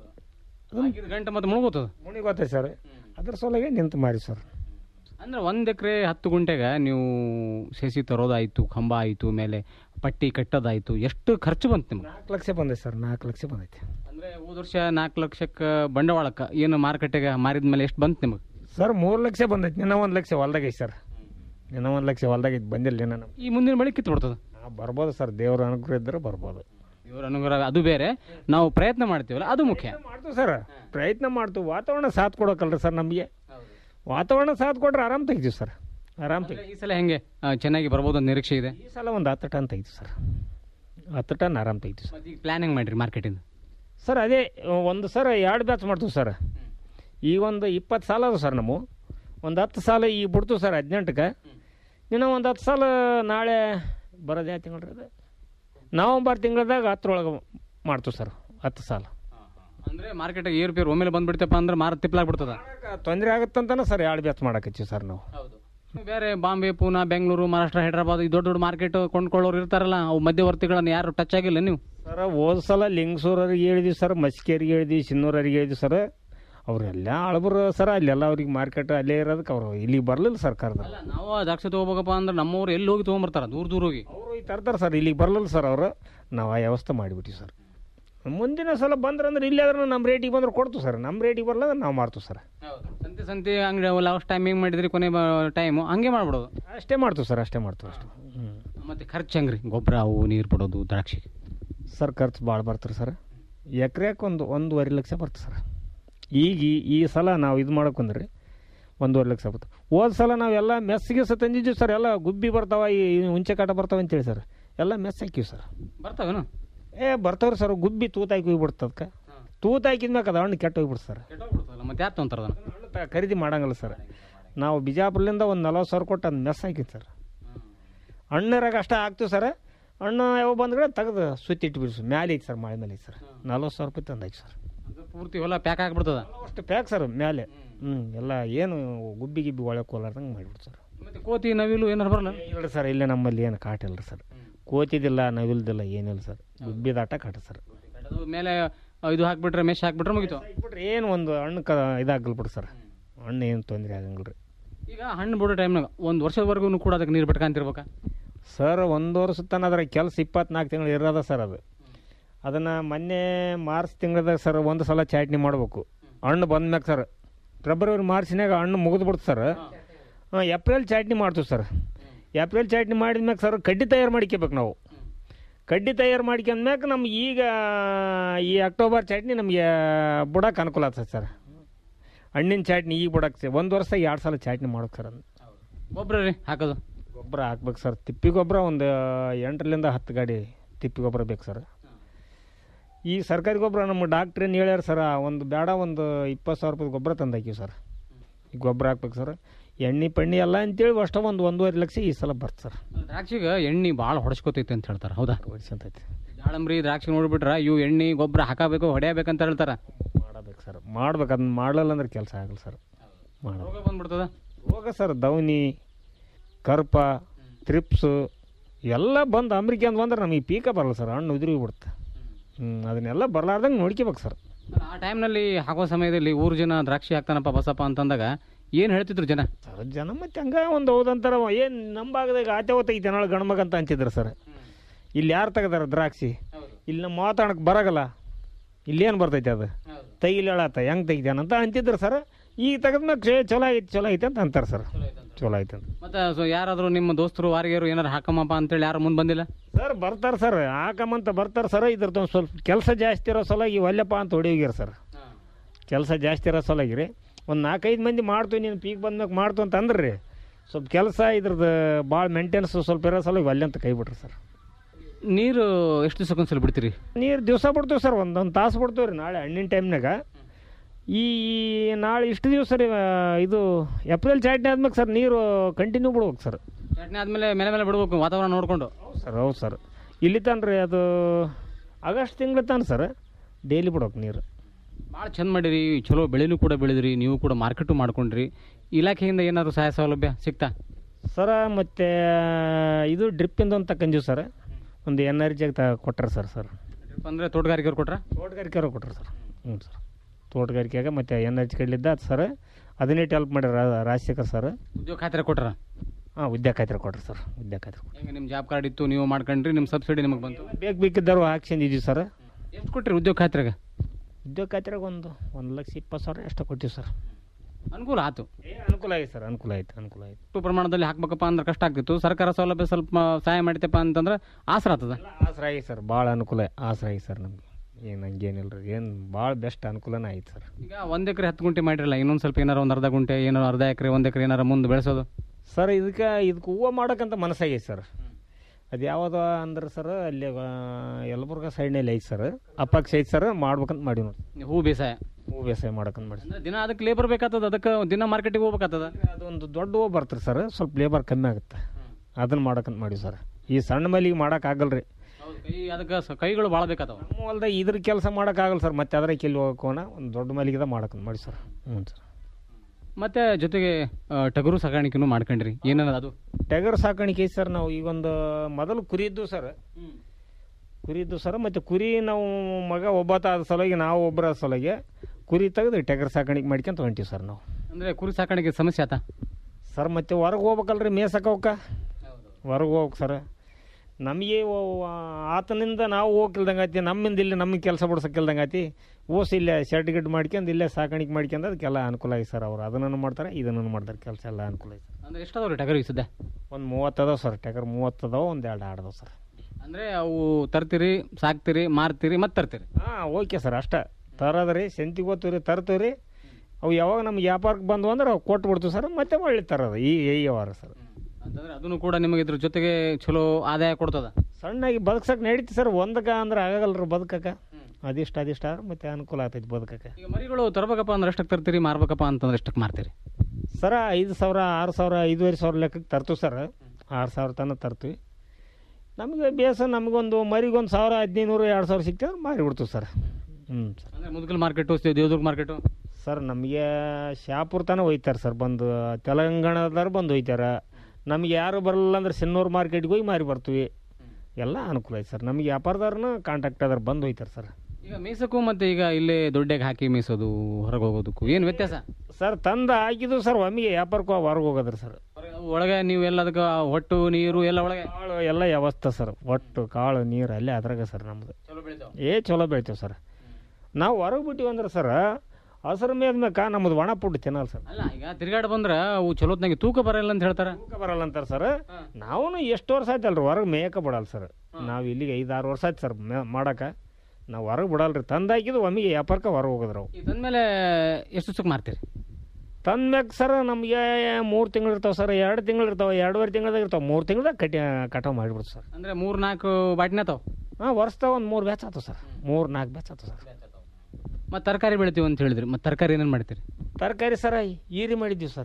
Speaker 6: ಐದು ಗಂಟೆ ಮತ್ತೆ ಮುಳುಗೋತದ
Speaker 7: ಮುನಿಗೆ ಗೊತ್ತೈತೆ ಸರ್ ಅದ್ರ ಸಲುವಾಗಿ ನಿಂತು ಮಾರಿ ಸರ್
Speaker 6: ಅಂದ್ರೆ ಒಂದು ಎಕರೆ ಹತ್ತು ಗುಂಟೆಗೆ ನೀವು ಸಸಿ ತರೋದಾಯಿತು ಕಂಬ ಆಯಿತು ಮೇಲೆ ಪಟ್ಟಿ ಕಟ್ಟೋದಾಯಿತು ಎಷ್ಟು ಖರ್ಚು ಬಂತು ನಿಮ್ಗೆ
Speaker 7: ನಾಲ್ಕು ಲಕ್ಷ ಬಂದೈತೆ ಸರ್ ನಾಲ್ಕು ಲಕ್ಷ ಬಂದೈತೆ
Speaker 6: ಅಂದರೆ ಹೋದ ವರ್ಷ ನಾಲ್ಕು ಲಕ್ಷಕ್ಕೆ ಬಂಡವಾಳಕ್ಕೆ ಏನು ಮಾರುಕಟ್ಟೆಗೆ ಮಾರಿದ ಮೇಲೆ ಎಷ್ಟು ಬಂತು ನಿಮಗೆ
Speaker 7: ಸರ್ ಮೂರು ಲಕ್ಷ ಬಂದೈತೆ ನಿನ್ನ ಒಂದು ಲಕ್ಷ ಹೊಲ್ದಾಗೈತೆ ಸರ್ ನಿನ್ನ ಒಂದು ಲಕ್ಷ ಹೊಲ್ದಾಗೈತೆ ಬಂದಿಲ್ಲ ನಿನ್ನ ನಮ್ಗೆ
Speaker 6: ಈ ಮುಂದಿನ ಬೆಳೆ ಕಿತ್ತು ಬಿಡ್ತದೆ
Speaker 7: ಬರ್ಬೋದು ಸರ್ ದೇವ್ರ ಅನುಗ್ರಹ ಇದ್ದರೆ ಬರ್ಬೋದು
Speaker 6: ಇವ್ರ ಅನುಗ್ರಹ ಅದು ಬೇರೆ ನಾವು ಪ್ರಯತ್ನ ಮಾಡ್ತೀವಲ್ಲ ಅದು ಮುಖ್ಯ
Speaker 7: ಮಾಡ್ತೀವಿ ಸರ್ ಪ್ರಯತ್ನ ಮಾಡ್ತೀವಿ ವಾತಾವರಣ ಸಾಥ್ ಕೊಡೋಕಲ್ರಿ ಸರ್ ನಮಗೆ ವಾತಾವರಣ ಸಾಥ್ ಕೊಟ್ರೆ ಆರಾಮ್ ತೆಗಿತೀವಿ ಸರ್ ಆರಾಮ್ ತೆಗಿ
Speaker 6: ಈ ಸಲ ಹೆಂಗೆ ಆ, ಚೆನ್ನಾಗಿ ಬರ್ಬೋದು ಅಂತ ನಿರೀಕ್ಷೆ ಇದೆ
Speaker 7: ಈ ಸಲ ಒಂದು ಹತ್ತು ಟನ್ ತೆಗಿತೀವಿ ಸರ್ ಹತ್ತು ಟನ್ ಆರಾಮ್ ತೆಗಿತೀವಿ ಸರ್
Speaker 6: ಮತ್ತೆ ಈಗ ಪ್ಲಾನ್ ಹೆಂಗೆ ಮಾಡಿರಿ ಮಾರ್ಕೆಟಿಂದ
Speaker 7: ಸರ್ ಅದೇ ಒಂದು ಸರ್ ಎರಡು ಬ್ಯಾಚ್ ಮಾಡ್ತೀವಿ ಸರ್ ಈಗ ಒಂದು ಇಪ್ಪತ್ತು ಸಾಲ ಅದ ಸರ್ ನಮ್ಮ ಒಂದು ಹತ್ತು ಸಾಲ ಈಗ ಬಿಡ್ತೀವಿ ಸರ್ ಹದಿನೆಂಟಕ್ಕೆ ಇನ್ನು ಒಂದು ಹತ್ತು ಸಾಲ ನಾಳೆ ಬರೋದು ಯಾವ ತಿಂಗಳು ಅದು ನವಂಬರ್ ತಿಂಗಳದಾಗ ಹತ್ತರೊಳಗೆ ಮಾಡ್ತೀವಿ ಸರ್ ಹತ್ತು ಸಾಲ
Speaker 6: ಅಂದರೆ ಮಾರ್ಕೆಟಿಗೆ ಏರು ಪೇರು ಒಮ್ಮೆಲೆ ಬಂದ್ಬಿಡ್ತಪ್ಪ ಅಂದ್ರೆ ಮಾರ ತಿಪ್ಪಲಾಗ್ಬಿಡ್ತದ
Speaker 7: ತೊಂದರೆ ಆಗುತ್ತಂತನೇ ಸರ್ ಎರಡು ಬ್ಯಾಚ್ ಮಾಡಕತ್ತೀವಿ ಸರ್ ನಾವು
Speaker 6: ಹೌದು ಬೇರೆ ಬಾಂಬೆ ಪೂನಾ ಬೆಂಗಳೂರು ಮಹಾರಾಷ್ಟ್ರ ಹೈದರಾಬಾದ್ ಈ ದೊಡ್ಡ ದೊಡ್ಡ ಮಾರ್ಕೆಟ್ ಕೊಂಡ್ಕೊಳ್ಳೋರು ಇರ್ತಾರಲ್ಲ ಅವು ಮಧ್ಯವರ್ತಿಗಳನ್ನ ಯಾರು ಟಚ್ ಆಗಿಲ್ಲ ನೀವು
Speaker 7: ಸರ್ ಹೋದ ಸಲ ಲಿಂಗಸೂರವ್ರಿಗೆ ಹೇಳಿದ್ವಿ ಸರ್ ಮಸ್ಕೇರಿಗೆ ಹೇಳಿದ್ವಿ ಸಿನ್ನೂರವ್ರಿಗೆ ಹೇಳಿದ್ವಿ ಸರ್ ಅವರೆಲ್ಲ ಅಳಬರು ಸರ್ ಅಲ್ಲೆಲ್ಲ ಅವ್ರಿಗೆ ಮಾರ್ಕೆಟ್ ಅಲ್ಲೇ ಇರೋದಕ್ಕೆ ಅವರು ಇಲ್ಲಿಗೆ ಬರಲಿಲ್ಲ ಸರ್ಕಾರದ
Speaker 6: ಅಲ್ಲ ನಾವು ದ್ರಾಕ್ಷಿ ತೊಗೋಬೇಕಪ್ಪ ಅಂದ್ರೆ ನಮ್ಮವ್ರು ಎಲ್ಲಿ ಹೋಗಿ ತೊಗೊಂಬರ್ತಾರ ದೂರ ದೂರ ಹೋಗಿ
Speaker 7: ಅವರು ಈಗ ತರ್ತಾರೆ ಸರ್ ಇಲ್ಲಿಗೆ ಬರಲಿಲ್ಲ ಸರ್ ಅವರು ನಾವು ಆ ವ್ಯವಸ್ಥೆ ಮಾಡಿಬಿಟ್ಟಿವಿ ಸರ್ ಮುಂದಿನ ಸಲ ಬಂದ್ರಂದ್ರೆ ಇಲ್ಲಿ ಆದ್ರೆ ನಮ್ಮ ರೇಟಿಗೆ ಬಂದ್ರೆ ಕೊಡ್ತು ಸರ್ ನಮ್ಮ ರೇಟಿಗೆ ಬರಲ್ಲ ಅಂದ್ರೆ ನಾವು ಮಾರ್ತೀವಿ ಸರ್
Speaker 6: ಸಂತೆ ಸಂತೆ ಅಂಗಡಿ ಲಾಸ್ಟ್ ಟೈಮ್ ಹೆಂಗೆ ಮಾಡಿದ್ರಿ ಕೊನೆ ಟೈಮು ಹಂಗೆ ಮಾಡ್ಬಿಡೋದು
Speaker 7: ಅಷ್ಟೇ ಮಾಡ್ತೀವಿ ಸರ್ ಅಷ್ಟೇ ಮಾಡ್ತೀವಿ ಅಷ್ಟೇ ಹ್ಞೂ
Speaker 6: ಮತ್ತೆ ಖರ್ಚು ಹೆಂಗ್ರಿ ಗೊಬ್ಬರ ಅವು ನೀರು ಬಿಡೋದು ದ್ರಾಕ್ಷಿಗೆ
Speaker 7: ಸರ್ ಖರ್ಚು ಭಾಳ ಬರ್ತಾರೆ ಸರ್ ಎಕರೆಕ್ಕೆ ಒಂದು ಒಂದೂವರೆ ಲಕ್ಷ ಬರ್ತದೆ ಸರ್ ಈಗ ಈ ಈ ಸಲ ನಾವು ಇದು ಮಾಡೋಕಂದ್ರಿ ಒಂದೂವರೆ ಲಕ್ಷ ಬರ್ತದೆ ಹೋದ ಸಲ ನಾವೆಲ್ಲ ಮೆಸ್ಸಿಗೆ ಸಹ ತಂದಿದ್ದೀವಿ ಸರ್ ಎಲ್ಲ ಗುಬ್ಬಿ ಬರ್ತಾವ ಈ ಹುಂಚೆ ಕಾಟ ಬರ್ತಾವ ಅಂತೇಳಿ ಸರ್ ಎಲ್ಲ ಮೆಸ್ ಹಾಕಿವಿ ಸರ್
Speaker 6: ಬರ್ತಾವೇನು
Speaker 7: ಏ ಬರ್ತಾವ್ರಿ ಸರ್ ಗುಬ್ಬಿ ತೂತಾಕಿ ಹೋಗ್ಬಿಡ್ತದೆ ಅದಕ್ಕೆ ತೂತ ಹಾಕಿದ್ಮ್ಯಾಕ ಅದು ಹಣ್ಣು ಕೆಟ್ಟು ಹೋಗ್ಬಿಡ್ತು ಸರ್
Speaker 6: ಮತ್ತೆ ಯಾರು ತೊಗೊಂತಾರ ಅದನ್ನು
Speaker 7: ಹಣ್ಣು ತ- ಖರೀದಿ ಮಾಡಂಗಿಲ್ಲ ಸರ್ ನಾವು ಬಿಜಾಪುರದಿಂದ ಒಂದು ನಲ್ವತ್ತು ಸಾವಿರ ಕೊಟ್ಟು ಅದು ಮೆಸ್ ಹಾಕಿದ್ದು ಸರ್ ಹಣ್ಣರಾಗ ಅಷ್ಟೇ ಹಾಕ್ತೀವಿ ಸರ್ ಹಣ್ಣು ಯಾವ ಬಂದ್ರೆ ತೆಗೆದು ಸುತ್ತಿ ಇಟ್ಬಿಡ್ಸು ಮ್ಯಾಲೆ ಐತಿ ಸರ್ ಮಳೆ ಮೇಲೆ ಐತಿ ಸರ್ ನಲ್ವತ್ತು ಸಾವಿರ ರೂಪಾಯಿ ತಂದು ಹಾಕಿ ಸರ್
Speaker 6: ಅದು ಪೂರ್ತಿ ಹೊಲ ಪ್ಯಾಕ್ ಆಗಿಬಿಡ್ತದ
Speaker 7: ಅಷ್ಟು ಪ್ಯಾಕ್ ಸರ್ ಮೇಲೆ ಹ್ಞೂ ಎಲ್ಲ ಏನು ಗುಬ್ಬಿ ಗಿಬ್ಬಿ ಒಳಗೆ ಕೋಲಾರ್ದಂಗೆ ಮಾಡಿಬಿಡ್ತು ಸರ್
Speaker 6: ಮತ್ತೆ ಕೋತಿ ನವಿಲು ಏನಾರು ಬರಲ್ಲ
Speaker 7: ಇಲ್ಲ ಸರ್ ಇಲ್ಲೇ ನಮ್ಮಲ್ಲಿ ಏನು ಕಾಟ ಇಲ್ಲ ಸರ್ ಕೋತಿದಿಲ್ಲ ನವಿಲ್ದಿಲ್ಲ ಏನಿಲ್ಲ ಸರ್ ಗುಬ್ಬಿದಾಟ ಕಾಟ ಸರ್
Speaker 6: ಅದು ಮೇಲೆ ಆ, ಇದು ಹಾಕ್ಬಿಟ್ರೆ ಮೆಶ್ ಹಾಕ್ಬಿಟ್ರೆ ಮುಗಿತು
Speaker 7: ಬಿಟ್ರೆ ಏನು ಒಂದು ಹಣ್ಣು ಕ ಇದಾಗಲ್ ಬಿಡ್ರಿ ಸರ್ ಹಣ್ಣು ಏನು ತೊಂದರೆ ಆಗಂಗಿಲ್ಲ ರೀ
Speaker 6: ಈಗ ಹಣ್ಣು ಬಿಡೋ ಟೈಮ್ನಾಗ ಒಂದು ವರ್ಷದವರೆಗೂ ಕೂಡ ಅದಕ್ಕೆ ನೀರು ಬಿಟ್ಕೊಂತಿರ್ಬೇಕಾ
Speaker 7: ಸರ್ ಒಂದು ವರ್ಷ ತನಕ ಅದ್ರ ಕೆಲಸ ಇಪ್ಪತ್ನಾಲ್ಕು ತಿಂಗಳು ಇರೋದ ಸರ್ ಅದು ಅದನ್ನು ಮೊನ್ನೆ ಮಾರ್ಚ್ ತಿಂಗಳದಾಗ ಸರ್ ಒಂದು ಸಲ ಚಾಟ್ನಿ ಮಾಡಬೇಕು ಹಣ್ಣು ಬಂದ್ಮ್ಯಾಗ ಸರ್ ಫೆಬ್ರವರಿ ಮಾರ್ಚ್ನಾಗ ಹಣ್ಣು ಮುಗಿದು ಬಿಡ್ತು ಸರ್ ಹಾಂ ಏಪ್ರಿಲ್ ಚಾಟ್ನಿ ಮಾಡ್ತೀವಿ ಸರ್ ಏಪ್ರಿಲ್ ಚಾಟ್ನಿ ಮಾಡಿದ್ಮ್ಯಾಗ ಸರ್ ಕಡ್ಡಿ ತಯಾರು ಮಾಡ್ಕೋಬೇಕು ನಾವು ಕಡ್ಡಿ ತಯಾರು ಮಾಡ್ಕೊಂಡ್ಮ್ಯಾಗ ನಮ್ಗೆ ಈಗ ಈ ಅಕ್ಟೋಬರ್ ಚಟ್ನಿ ನಮಗೆ ಬಿಡಕ್ಕೆ ಅನುಕೂಲ ಆಗ್ತದೆ ಸರ್ ಹಣ್ಣಿನ ಚಾಟ್ನಿ ಈಗ ಬಿಡಕ್ಕೆ ಒಂದು ವರ್ಷ ಎರಡು ಸಲ ಚಾಟ್ನಿ ಮಾಡೋಕೆ ಸರ್ ಅದನ್ನ
Speaker 6: ಗೊಬ್ಬರ ರೀ ಹಾಕೋದು
Speaker 7: ಗೊಬ್ಬರ ಹಾಕ್ಬೇಕು ಸರ್ ತಿಪ್ಪಿ ಗೊಬ್ಬರ ಒಂದು ಎಂಟರಿಂದ ಹತ್ತು ಗಾಡಿ ತಿಪ್ಪಿ ಗೊಬ್ಬರ ಬೇಕು ಸರ್ ಈ ಸರ್ಕಾರಿ ಗೊಬ್ಬರ ನಮ್ಮ ಡಾಕ್ಟ್ರ್ ಏನು ಹೇಳ್ಯಾರ ಸರ್ ಒಂದು ಬೇಡ ಒಂದು ಇಪ್ಪತ್ತು ಸಾವಿರ ರೂಪಾಯಿ ಗೊಬ್ಬರ ತಂದು ಹಾಕಿವಿ ಸರ್ ಈ ಗೊಬ್ಬರ ಹಾಕ್ಬೇಕು ಸರ್ ಎಣ್ಣೆ ಪಣ್ಣಿ ಎಲ್ಲ ಅಂತೇಳಿ ಅಷ್ಟೇ ಒಂದು ಒಂದೂವರೆ ಲಕ್ಷ ಈ ಸಲ ಬರ್ತ ಸರ್
Speaker 6: ದ್ರಾಕ್ಷಿಗೆ ಎಣ್ಣೆ ಭಾಳ ಹೊಡೆಸ್ಕೊತೈತೆ ಅಂತ ಹೇಳ್ತಾರೆ ಹೌದಾ
Speaker 7: ಹೊಡಿಸಂತೈತಿ
Speaker 6: ದಾಳಂಬ್ರಿ ದ್ರಾಕ್ಷಿ ನೋಡ್ಬಿಟ್ರೆ ಇವು ಎಣ್ಣೆ ಗೊಬ್ಬರ ಹಾಕಬೇಕು ಹೊಡೆಯಬೇಕಂತ ಹೇಳ್ತಾರೆ
Speaker 7: ಮಾಡಬೇಕು ಸರ್ ಮಾಡ್ಬೇಕು ಅದನ್ನ ಮಾಡಲಿಲ್ಲ ಅಂದ್ರೆ ಕೆಲಸ ಆಗಲ್ಲ ಸರ್ ಮಾಡೋದು
Speaker 6: ರೋಗ ಬಂದ್ಬಿಡ್ತದ
Speaker 7: ರೋಗ ಸರ್ ದವನಿ ಕರ್ಪ ತ್ರಿಪ್ಸು ಎಲ್ಲ ಬಂದು ಅಮ್ರಿಕೆ ಬಂದ್ರೆ ನಮಗೆ ಪೀಕ ಬರಲ್ಲ ಸರ್ ಹಣ್ಣು ಉದುರಿ ಬಿಡುತ್ತೆ ಹ್ಞೂ ಅದನ್ನೆಲ್ಲ ಬರಲಾರ್ದಂಗೆ ನೋಡ್ಕೋಬೇಕು ಸರ್
Speaker 6: ಆ ಟೈಮ್ನಲ್ಲಿ ಹಾಕೋ ಸಮಯದಲ್ಲಿ ಊರು ಜನ ದ್ರಾಕ್ಷಿ ಹಾಕ್ತಾನಪ್ಪ ಬಸಪ್ಪ ಅಂತಂದಾಗ ಏನು ಹೇಳ್ತಿದ್ರು ಜನ
Speaker 7: ಸರ್ ಜನ ಮತ್ತೆ ಹಂಗ ಒಂದು ಹೌದಂತಾರ ಏನು ನಮ್ಮ ಭಾಗದಾಗ ಆತೆ ಹೋತೈತೆ ನಾಳೆ ಗಂಡ್ಮಗ ಅಂತ ಅಂತಿದ್ರು ಸರ್ ಇಲ್ಲಿ ಯಾರು ತೆಗ್ದಾರ ದ್ರಾಕ್ಷಿ ಇಲ್ಲಿ ನಮ್ಮ ಮಾತಾಡಕ್ಕೆ ಬರಗಲ್ಲ ಇಲ್ಲೇನು ಬರ್ತೈತೆ ಅದು ತೆಗಿಲಿ ಹೇಳತ್ತ ಹೆಂಗೆ ತೆಗಿತಾನ ಅಂತ ಅಂತಿದ್ರು ಸರ್ ಈಗ ತೆಗೆದ್ಮ್ಯಾಗ ಚಲೋ ಐತಿ ಚಲೋ ಐತೆ ಅಂತ ಅಂತಾರೆ ಸರ್ ಚಲೋ ಐತೆ ಅಂತ
Speaker 6: ಮತ್ತೆ ಸೊ ಯಾರಾದರೂ ನಿಮ್ಮ ದೋಸ್ತರು ವಾರಿಗೆರು ಏನಾರು ಹಾಕಮ್ಮಪ್ಪ ಅಂತೇಳಿ ಯಾರು ಮುಂದೆ ಬಂದಿಲ್ಲ
Speaker 7: ಸರ್ ಬರ್ತಾರೆ ಸರ್ ಹಾಕಮಂತ ಬರ್ತಾರೆ ಸರ್ ಇದ್ರದ್ದು ಒಂದು ಸ್ವಲ್ಪ ಕೆಲಸ ಜಾಸ್ತಿ ಇರೋ ಸಲುವಾಗಿ ಒಲ್ಲೆಪ್ಪ ಅಂತ ಹೊಡಿ ಹೋಗ್ಯಾರ ಸರ್ ಕೆಲಸ ಜಾಸ್ತಿ ಇರೋ ಸಲುವಾಗಿ ರೀ ಒಂದು ನಾಲ್ಕೈದು ಮಂದಿ ಮಾಡ್ತೀವಿ ನೀನು ಪೀಕ್ ಬಂದ್ಮ್ಯಾಗ ಮಾಡ್ತು ಅಂತ ಅಂದ್ರೆ ರೀ ಸ್ವಲ್ಪ ಕೆಲಸ ಇದ್ರದ್ದು ಭಾಳ ಮೇಂಟೆನೆನ್ಸ್ ಸ್ವಲ್ಪ ಇರೋ ಸಲುವಾಗಿ ಒಲ್ಲೆ ಅಂತ ಕೈ ಬಿಟ್ರಿ ಸರ್
Speaker 6: ನೀರು ಎಷ್ಟು ದಿವಸಕ್ಕೊಂದ್ಸಲ ಬಿಡ್ತೀರಿ
Speaker 7: ನೀರು ದಿವಸ ಬಿಡ್ತೀವಿ ಸರ್ ಒಂದೊಂದು ತಾಸು ಬಿಡ್ತೀವಿ ರೀ ನಾಳೆ ಹಣ್ಣಿನ ಟೈಮ್ನಾಗ ಈ ನಾಳೆ ಇಷ್ಟು ದಿವಸ ರೀ ಆ, ಇದು ಏಪ್ರಿಲ್ ಚಾಟ್ನಿ ಆದ್ಮೇಲೆ ಸರ್ ನೀರು ಕಂಟಿನ್ಯೂ ಬಿಡ್ಬೇಕು ಸರ್
Speaker 6: ಚಟ್ನಿ ಆದಮೇಲೆ ಮೇಲೆ ಮೇಲೆ ಬಿಡ್ಬೇಕು ವಾತಾವರಣ ನೋಡಿಕೊಂಡು
Speaker 7: ಸರ್ ಹೌದು ಸರ್ ಇಲ್ಲಿ ತಾನು ರೀ ಅದು ಆಗಸ್ಟ್ ತಿಂಗಳು ತಾನು ಸರ್ ಡೈಲಿ ಬಿಡ್ಬೇಕು ನೀರು
Speaker 6: ಭಾಳ ಚಂದ ಮಾಡಿರಿ ಚಲೋ ಬೆಳೆನೂ ಕೂಡ ಬೆಳೆದ್ರಿ ನೀವು ಕೂಡ ಮಾರ್ಕೆಟು ಮಾಡ್ಕೊಂಡ್ರಿ ಇಲಾಖೆಯಿಂದ ಏನಾದರೂ ಸಹಾಯ ಸೌಲಭ್ಯ ಸಿಗ್ತಾ
Speaker 7: ಸರ ಮತ್ತು ಇದು ಡ್ರಿಪ್ಪಿಂದ ಒಂದು ತಕ್ಕಂದೀವಿ ಸರ್ ಒಂದು ಎನರ್ಜಿಯಾಗ ತ ಕೊಟ್ಟಾರ ಸರ್ ಸರ್
Speaker 6: ಅಂದರೆ ತೋಟಗಾರಿಕೆಯವ್ರು ಕೊಟ್ರ
Speaker 7: ತೋಟಗಾರಿಕೆಯವ್ರು ಕೊಟ್ಟಾರ ಸರ್ ಹ್ಞೂ ಸರ್ ತೋಟಗಾರಿಕೆಯಾಗ ಮತ್ತು ಎನರ್ಜಿ ಕಡ್ಲಿದ್ದ ಅದು ಸರ್ ಅದನ್ನೇ ಹೆಲ್ಪ್ ಮಾಡ್ಯಾರ ರಾ- ರಾಜಶೇಖರ್ ಸರ್
Speaker 6: ಉದ್ಯೋಗ ಖಾತ್ರಿ ಕೊಟ್ರ
Speaker 7: ಹಾಂ ಉದ್ಯೋಗ ಖಾತ್ರಿ ಕೊಟ್ರಿ ಸರ್ ಉದ್ಯೋಗ ಖಾತ್ರಿ
Speaker 6: ಹೆಂಗೆ ನಿಮ್ಮ ಜಾಬ್ ಕಾರ್ಡ್ ಇತ್ತು ನೀವು ಮಾಡ್ಕೊಂಡ್ರಿ ನಿಮ್ಮ ಸಬ್ಸಿಡಿ ನಿಮಗೆ ಬಂತು
Speaker 7: ಬೇಕು ಬೇಕಿದ್ದರು ಹಾಕ್ಸಿದ್ದೀವಿ ಸರ್
Speaker 6: ಎಷ್ಟು ಕೊಟ್ರಿ ಉದ್ಯೋಗ ಖಾತ್ರಿಗ
Speaker 7: ಉದ್ಯೋಗ ಖಾತ್ರಿಯಾಗ ಒಂದು ಒಂದು ಲಕ್ಷ ಇಪ್ಪತ್ತು ಸಾವಿರ ಎಷ್ಟು ಕೊಟ್ಟಿವಿ ಸರ್
Speaker 6: ಅನುಕೂಲ ಆಯ್ತು
Speaker 7: ಏ ಅನುಕೂಲ ಆಯ್ತು ಸರ್ ಅನುಕೂಲ ಆಯ್ತು ಅನುಕೂಲ ಆಯ್ತು
Speaker 6: ಎಷ್ಟು ಪ್ರಮಾಣದಲ್ಲಿ ಹಾಕ್ಬೇಕಪ್ಪ ಅಂದ್ರೆ ಕಷ್ಟ ಆಗ್ತಿತ್ತು ಸರ್ಕಾರ ಸೌಲಭ್ಯ ಸ್ವಲ್ಪ ಸಹಾಯ ಮಾಡಿತಪ್ಪ ಅಂತಂದ್ರೆ ಆಸರ ಆಗ್ತದ
Speaker 7: ಆಸರ ಆಗಿ ಸರ್ ಭಾಳ ಅನುಕೂಲ ಆಸರ ಆಗಿ ಸರ್ ನಮ್ಗೆ ಏನು ಹಂಗೇನಿಲ್ಲ ರೀ ಏನು ಭಾಳ ಬೆಸ್ಟ್ ಅನುಕೂಲನೇ ಆಯ್ತು ಸರ್
Speaker 6: ಈಗ ಒಂದು ಎಕರೆ ಹತ್ತು ಗುಂಟೆ ಮಾಡಿರಲ್ಲ ಇನ್ನೊಂದು ಸ್ವಲ್ಪ ಏನಾರ ಒಂದು ಅರ್ಧ ಗುಂಟೆ ಏನಾರ ಅರ್ಧ ಎಕರೆ ಒಂದು ಎಕರೆ ಏನಾರ ಮುಂದೆ ಬೆಳೆಸೋದು
Speaker 7: ಸರ್ ಇದಕ್ಕೆ ಇದಕ್ಕೆ ಹೂವು ಮಾಡೋಕ್ಕಂತ ಮನಸ್ಸಾಗೈತೆ ಸರ್ ಅದು ಯಾವುದು ಅಂದ್ರೆ ಸರ್ ಅಲ್ಲಿ ಆ, ಯಲಬುರ್ಗ ಸೈಡ್ನಲ್ಲಿ ಐತೆ ಸರ್ ಅಪಕ್ಷ ಐತೆ ಸರ್ ಮಾಡ್ಬೇಕಂತ ಮಾಡಿ ನೋಡಿ
Speaker 6: ಹೂ ಬೇಸಾಯ
Speaker 7: ಹೂ ಬೇಸಾಯ ಮಾಡಕ್ಕಂತ ಮಾಡಿ
Speaker 6: ಅಂದ್ರೆ ದಿನ ಅದಕ್ಕೆ ಲೇಬರ್ ಬೇಕಾಗ್ತದ ಅದಕ್ಕೆ ದಿನ ಮಾರ್ಕೆಟಿಗೆ ಹೋಗ್ಬೇಕಾಗ್ತದ
Speaker 7: ಅದೊಂದು ದೊಡ್ಡ ಹೂವು ಬರ್ತಾರೆ ಸರ್ ಸ್ವಲ್ಪ ಲೇಬರ್ ಕಮ್ಮಿ ಆಗುತ್ತೆ ಅದನ್ನು ಮಾಡಕ್ಕಂತ ಮಾಡಿ ಸರ್ ಈ ಸಣ್ಣ ಮಲ್ಲಿಗೆ ಮಾಡೋಕ್ಕಾಗಲ್ಲ ರೀ
Speaker 6: ಕೈ ಅದಕ್ಕೆ ಸ- ಕೈಗಳು ಭಾಳ ಬೇಕಾಗ್ತವ
Speaker 7: ನಮ್ಮ ಹೊಲ್ದಾಗ ಇದ್ರ ಕೆಲಸ ಮಾಡೋಕ್ಕಾಗಲ್ಲ ಸರ್ ಮತ್ತೆ ಅದ್ರ ಕೆಲ್ಲಿ ಹೋಗೋಣ ಒಂದು ದೊಡ್ಡ ಮಲ್ಲಿಗೆದ ಮಾಡಕ್ಕಂತ ಮಾಡಿ ಸರ್ ಹ್ಞೂ ಸರ್
Speaker 6: ಮತ್ತೆ ಜೊತೆಗೆ ಆ, ಟಗರು ಸಾಕಾಣಿಕೆನೂ ಮಾಡ್ಕೊಂಡ್ರಿ ಏನದ ಅದು
Speaker 7: ಟಗರ್ ಸಾಕಾಣಿಕೆ ಐತೆ ಸರ್ ನಾವು ಈಗೊಂದು ಮೊದಲು ಕುರಿ ಇದ್ದು ಸರ್ ಕುರಿ ಇದ್ದು ಸರ್ ಮತ್ತು ಕುರಿ ನಾವು ಮಗ ಒಬ್ಬತ ಆದ ಸಲುವಾಗಿ ನಾವು ಒಬ್ಬರ ಸಲುವಾಗಿ ಕುರಿ ತೆಗೆದು ಟಗರ್ ಸಾಕಾಣಿಕೆ ಮಾಡ್ಕೊಂತ ಹೊಂಟೀವಿ ಸರ್ ನಾವು
Speaker 6: ಅಂದ್ರೆ ಕುರಿ ಸಾಕಾಣಿಕೆ ಸಮಸ್ಯೆ ಆತ
Speaker 7: ಸರ್ ಮತ್ತೆ ಹೊರಗೆ ಹೋಗ್ಬೇಕಲ್ರಿ ಮೇಸಕ್ಕೆ ಅವಕ್ಕ ಹೊರಗೆ ಹೋಗ್ಬೇಕು ಸರ್ ನಮಗೆ ಆತನಿಂದ ನಾವು ಹೋಗಿಲ್ದಂಗೆ ಆಯ್ತಿ ನಮ್ಮಿಂದ ಇಲ್ಲಿ ನಮಗೆ ಕೆಲಸ ಬಿಡ್ಸಕ್ಕಿಲ್ದಂಗೆ ಆಯ್ತಿ ಓಸ್ ಇಲ್ಲೇ ಶರ್ಟ್ ಗಿಡ್ ಮಾಡ್ಕೊಂಡು ಇಲ್ಲೇ ಸಾಕಾಣಿಕೆ ಮಾಡ್ಕೊಂಡು ಅದಕ್ಕೆಲ್ಲ ಅನುಕೂಲ ಐತೆ ಸರ್ ಅವ್ರು ಅದನ್ನು ಮಾಡ್ತಾರೆ ಇದನ್ನು ಮಾಡ್ತಾರೆ ಕೆಲಸ ಎಲ್ಲ ಅನುಕೂಲ ಐತೆ
Speaker 6: ಅಂದ್ರೆ ಎಷ್ಟಾದವ್ರಿ ಟಗರು ಈ ಸದ್ಯ
Speaker 7: ಒಂದು ಮೂವತ್ತು ಅದಾವ ಸರ್ ಟಗರ್ ಮೂವತ್ತು ಅದಾವ ಒಂದು ಎರಡು ಆಡ್ದವ ಸರ್
Speaker 6: ಅಂದ್ರೆ ಅವು ತರ್ತೀರಿ ಸಾಕ್ತೀರಿ ಮಾರ್ತೀರಿ ಮತ್ತೆ ತರ್ತೀರಿ
Speaker 7: ಹಾಂ ಓಕೆ ಸರ್ ಅಷ್ಟೇ ತರೋದ್ರಿ ಸಂತಿಗೆ ಹೋಗ್ತೀವಿ ರೀ ತರ್ತೀವಿ ರೀ ಅವು ಯಾವಾಗ ನಮ್ಗೆ ವ್ಯಾಪಾರಕ್ಕೆ ಬಂದು ಅಂದ್ರೆ ಅವು ಕೊಟ್ಟು ಬಿಡ್ತೀವಿ ಸರ್ ಮತ್ತೆ ಒಳ್ಳೆ ತರೋದು ಈ ಈ ವ್ಯವಹಾರ ಸರ್
Speaker 6: ಅಂತಂದ್ರೆ ಅದನ್ನು ಕೂಡ ನಿಮಗೆ ಇದ್ರ ಜೊತೆಗೆ ಚಲೋ ಆದಾಯ ಕೊಡ್ತದ
Speaker 7: ಸಣ್ಣಾಗಿ ಬದುಕ್ಸಕ್ಕೆ ನಡೀತಿ ಸರ್ ಒಂದಕ್ಕೆ ಅಂದ್ರೆ ಆಗಲ್ಲರಿ ಬದುಕಕ್ಕೆ ಅದಿಷ್ಟು ಅದಿಷ್ಟು ಆದ್ರೆ ಮತ್ತೆ ಅನುಕೂಲ ಆಗ್ತೈತಿ ಬದುಕಕ್ಕೆ
Speaker 6: ಈಗ ಮರಿಗಳು ತರ್ಬೇಕಪ್ಪ ಅಂದ್ರೆ ಎಷ್ಟಕ್ಕೆ ತರ್ತೀರಿ ಮಾರ್ಬೇಕಪ್ಪ ಅಂತಂದ್ರೆ ಎಷ್ಟಕ್ಕೆ ಮಾರ್ತೀರಿ
Speaker 7: ಸರ ಐದು ಸಾವಿರ ಆರು ಸಾವಿರ ಐದುವರೆ ಸಾವಿರ ಲೆಕ್ಕಕ್ಕೆ ತರ್ತೀವಿ ಸರ್ ಆರು ಸಾವಿರ ತನಕ ತರ್ತೀವಿ ನಮಗೆ ಬೇಸ ನಮಗೊಂದು ಮರಿಗೊಂದು ಸಾವಿರ ಹದಿನೈದು ಎರಡು ಸಾವಿರ ಸಿಗ್ತದೆ ಮಾರಿ ಬಿಡ್ತೀವಿ ಸರ್ ಹ್ಞೂ ಸರ್
Speaker 6: ಅಂದ್ರೆ Mudgal market Devadurga market
Speaker 7: sir ನಮಗೆ ಶಾಪುರ್ ತನಕ ಒಯ್ತಾರೆ ಸರ್ ಬಂದು ತೆಲಂಗಾಣದವ್ರು ಬಂದು ಒಯ್ತಾರೆ ನಮಗೆ ಯಾರು ಬರಲ್ಲ ಅಂದ್ರೆ ಸಿನ್ನೂರು ಮಾರ್ಕೆಟ್ಗೆ ಹೋಗಿ ಮಾರಿ ಬರ್ತೀವಿ ಎಲ್ಲ ಅನುಕೂಲ ಐತೆ ಸರ್ ನಮಗೆ ವ್ಯಾಪಾರದವ್ರನ್ನ ಕಾಂಟ್ಯಾಕ್ಟ್ ಅದಾರ ಬಂದು ಒಯ್ತಾರೆ ಸರ್
Speaker 6: ಈಗ ಮೀಸಕ್ಕೂ ಮತ್ತೆ ಈಗ ಇಲ್ಲೇ ದೊಡ್ಡಗೆ ಹಾಕಿ ಮೀಸೋದು ಹೊರಗೆ ಹೋಗೋದಕ್ಕೂ ಏನು ವ್ಯತ್ಯಾಸ
Speaker 7: ಸರ್ ತಂದು ಹಾಕಿದ್ದು ಸರ್ ಒಮ್ಮಿಗೆ ವ್ಯಾಪಾರಕ್ಕೆ ಹೊರಗೆ ಹೋಗೋದ್ರಿ ಸರ್
Speaker 6: ಒಳಗೆ ನೀವು ಎಲ್ಲ ಅದಕ್ಕೆ ಹೊಟ್ಟು ನೀರು ಎಲ್ಲ ಒಳಗೆ
Speaker 7: ಕಾಳು ಎಲ್ಲ ವ್ಯವಸ್ಥೆ ಸರ್ ಒಟ್ಟು ಕಾಳು ನೀರು ಅಲ್ಲೇ ಅದ್ರಾಗ ಸರ್ ನಮ್ಮದು
Speaker 6: ಚಲೋ ಬೆಳಿತಾವ
Speaker 7: ಏ ಚಲೋ ಬೆಳಿತೇವೆ ಸರ್ ನಾವು ಹೊರಗೆ ಬಿಟ್ಟಿವಿ ಅಂದ್ರೆ ಸರ್ ಹಸಿರು ಮೇದ್ಮೇಕ ನಮ್ಮದು ಒಣ ಪುಡ್ ತಿನ್ನಲ್ಲ ಸರ್
Speaker 6: ಅಲ್ಲ ಈಗ ತಿರುಗಾಡ ಬಂದ್ರೆ ಅವು ಚಲೋತ್ನಾಗೆ ತೂಕ ಬರಲ್ಲ ಅಂತ ಹೇಳ್ತಾರೆ
Speaker 7: ತೂಕ ಬರಲ್ಲ ಅಂತಾರೆ ಸರ್ ನಾವು ಎಷ್ಟು ವರ್ಷ ಆಯ್ತಲ್ರಿ ಹೊರಗೆ ಮೇಯಕ್ಕೆ ಬಿಡಲ್ಲ ಸರ್ ನಾವು ಇಲ್ಲಿಗೆ ಐದಾರು ವರ್ಷ ಆಯ್ತು ಸರ್ ಮಾಡಕ್ಕೆ ನಾವು ಹೊರಗೆ ಬಿಡಲ್ರಿ ತಂದು ಹಾಕಿದ್ದು ಒಮ್ಮಿಗೆ ವ್ಯಾಪಾರಕ್ಕೆ ಹೊರಗೆ ಹೋಗೋದ್ರಿ ಅವು
Speaker 6: ಈಗ ತಂದ್ಮೇಲೆ ಎಷ್ಟು ಸುಕ್ಕ ಮಾರ್ತೀರಿ
Speaker 7: ತಂದ್ಮ್ಯಾಕ ಸರ್ ನಮಗೆ ಮೂರು ತಿಂಗಳು ಇರ್ತಾವೆ ಸರ್ ಎರಡು ತಿಂಗಳು ಇರ್ತಾವೆ ಎರಡೂವರೆ ತಿಂಗಳದಾಗ ಇರ್ತಾವೆ ಮೂರು ತಿಂಗಳದಾಗ ಕಟ್ಟಿ ಕಟಾವು ಮಾಡಿಬಿಡ್ತು ಸರ್
Speaker 6: ಅಂದ್ರೆ ಮೂರ್ ನಾಲ್ಕು ಬಾಟಿನ ತಾವ್
Speaker 7: ಹಾಂ ವರ್ಷದಾಗ ಒಂದು ಮೂರು ಬ್ಯಾಚ್ ಆಯ್ತು ಸರ್ ಮೂರು ನಾಲ್ಕು ಬ್ಯಾಚ್ ಆಯ್ತು ಸರ್
Speaker 6: ಮತ್ತೆ ತರಕಾರಿ ಬೆಳಿತೀವಿ ಅಂತ ಹೇಳಿದ್ರಿ ಮತ್ತೆ ತರಕಾರಿ ಏನೇನು ಮಾಡ್ತೀರಿ
Speaker 7: ತರಕಾರಿ ಸರ ಈರಿ ಮಾಡಿದ್ದೀವಿ ಸರ್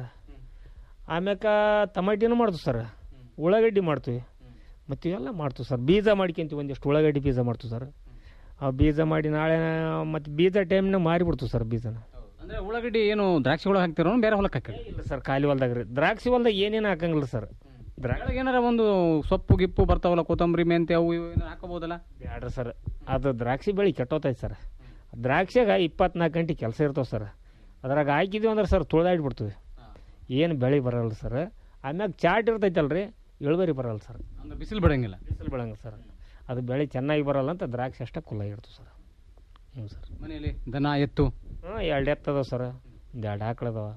Speaker 7: ಆಮ್ಯಾಕ ಟಮಾಟಿನೂ ಮಾಡ್ತೀವಿ ಸರ್ ಉಳ್ಳಾಗಡ್ಡಿ ಮಾಡ್ತೀವಿ ಮತ್ತು ಇವೆಲ್ಲ ಮಾಡ್ತೀವಿ ಸರ್ ಬೀಜ ಮಾಡ್ಕೊಂತೀವಿ ಒಂದಿಷ್ಟು ಉಳ್ಳಾಗಡ್ಡಿ ಬೀಜ ಮಾಡ್ತೀವಿ ಸರ್ ಆ ಬೀಜ ಮಾಡಿ ನಾಳೆ ಮತ್ತು ಬೀಜ ಟೈಮ್ನಾಗ ಮಾರಿಬಿಡ್ತೀವಿ ಸರ್ ಬೀಜನ
Speaker 6: ಅಂದ್ರೆ ಉಳ್ಳಾಗಡ್ಡಿ ಏನು ದ್ರಾಕ್ಷಿ ಒಳಗೆ ಹಾಕ್ತಿರೋ ಬೇರೆ ಹೊಲಕ್ಕೆ ಹಾಕಿರಿ
Speaker 7: ಇಲ್ಲ ಸರ್ ಖಾಲಿ ಹೊಲ್ದಾಗ ರೀ ದ್ರಾಕ್ಷಿ ಹೊಲ್ದಾಗ ಏನೇನು ಹಾಕಂಗಿಲ್ಲ ಸರ್ ದ್ರಾ
Speaker 6: ಒಳಗೆ ಏನಾರ ಒಂದು ಸೊಪ್ಪು ಗಿಪ್ಪು ಬರ್ತಾವಲ್ಲ ಕೊತ್ತಂಬರಿ ಮೆಂತೆ ಅವು ಇವು ಏನಾರ ಹಾಕೋಬೋದಲ್ಲ
Speaker 7: ಬ್ಯಾಡ್ರಿ ಸರ್ ಅದು ದ್ರಾಕ್ಷಿ ಬೆಳೆ ಕೆಟ್ಟೋತೈತೆ ಸರ್ ದ್ರಾಕ್ಷಿಯಾಗ ಇಪ್ಪತ್ನಾಲ್ಕು ಗಂಟೆ ಕೆಲಸ ಇರ್ತಾವೆ ಸರ್ ಅದ್ರಾಗ ಹಾಕಿದ್ವಿ ಅಂದ್ರೆ ಸರ್ ತುಳಿದಾಡ್ಬಿಡ್ತೀವಿ ಏನು ಬೆಳೆ ಬರಲ್ಲ ಸರ್ ಆಮ್ಯಾಗ ಚಾಟ್ ಇರ್ತೈತಲ್ರಿ ಇಳುವರಿ ಬರಲ್ಲ ಸರ್
Speaker 6: ಅಂದ್ರೆ ಬಿಸಿಲು ಬಿಡಂಗಿಲ್ಲ
Speaker 7: ಬಿಸಿಲು ಬೆಳಂಗ ಸರ್ ಅದು ಬೆಳೆ ಚೆನ್ನಾಗಿ ಬರಲ್ಲ ಅಂತ ದ್ರಾಕ್ಷಿ ಅಷ್ಟೇ ಕುಲ್ಲ ಇರ್ತವೆ ಸರ್ ಹ್ಞೂ ಸರ್
Speaker 6: ಮನೆಯಲ್ಲಿ ದನ ಎತ್ತು
Speaker 7: ಹಾಂ ಎರಡು ಎತ್ತದ ಸರ್ ಒಂದು ಎರಡು ಆಕಳದವ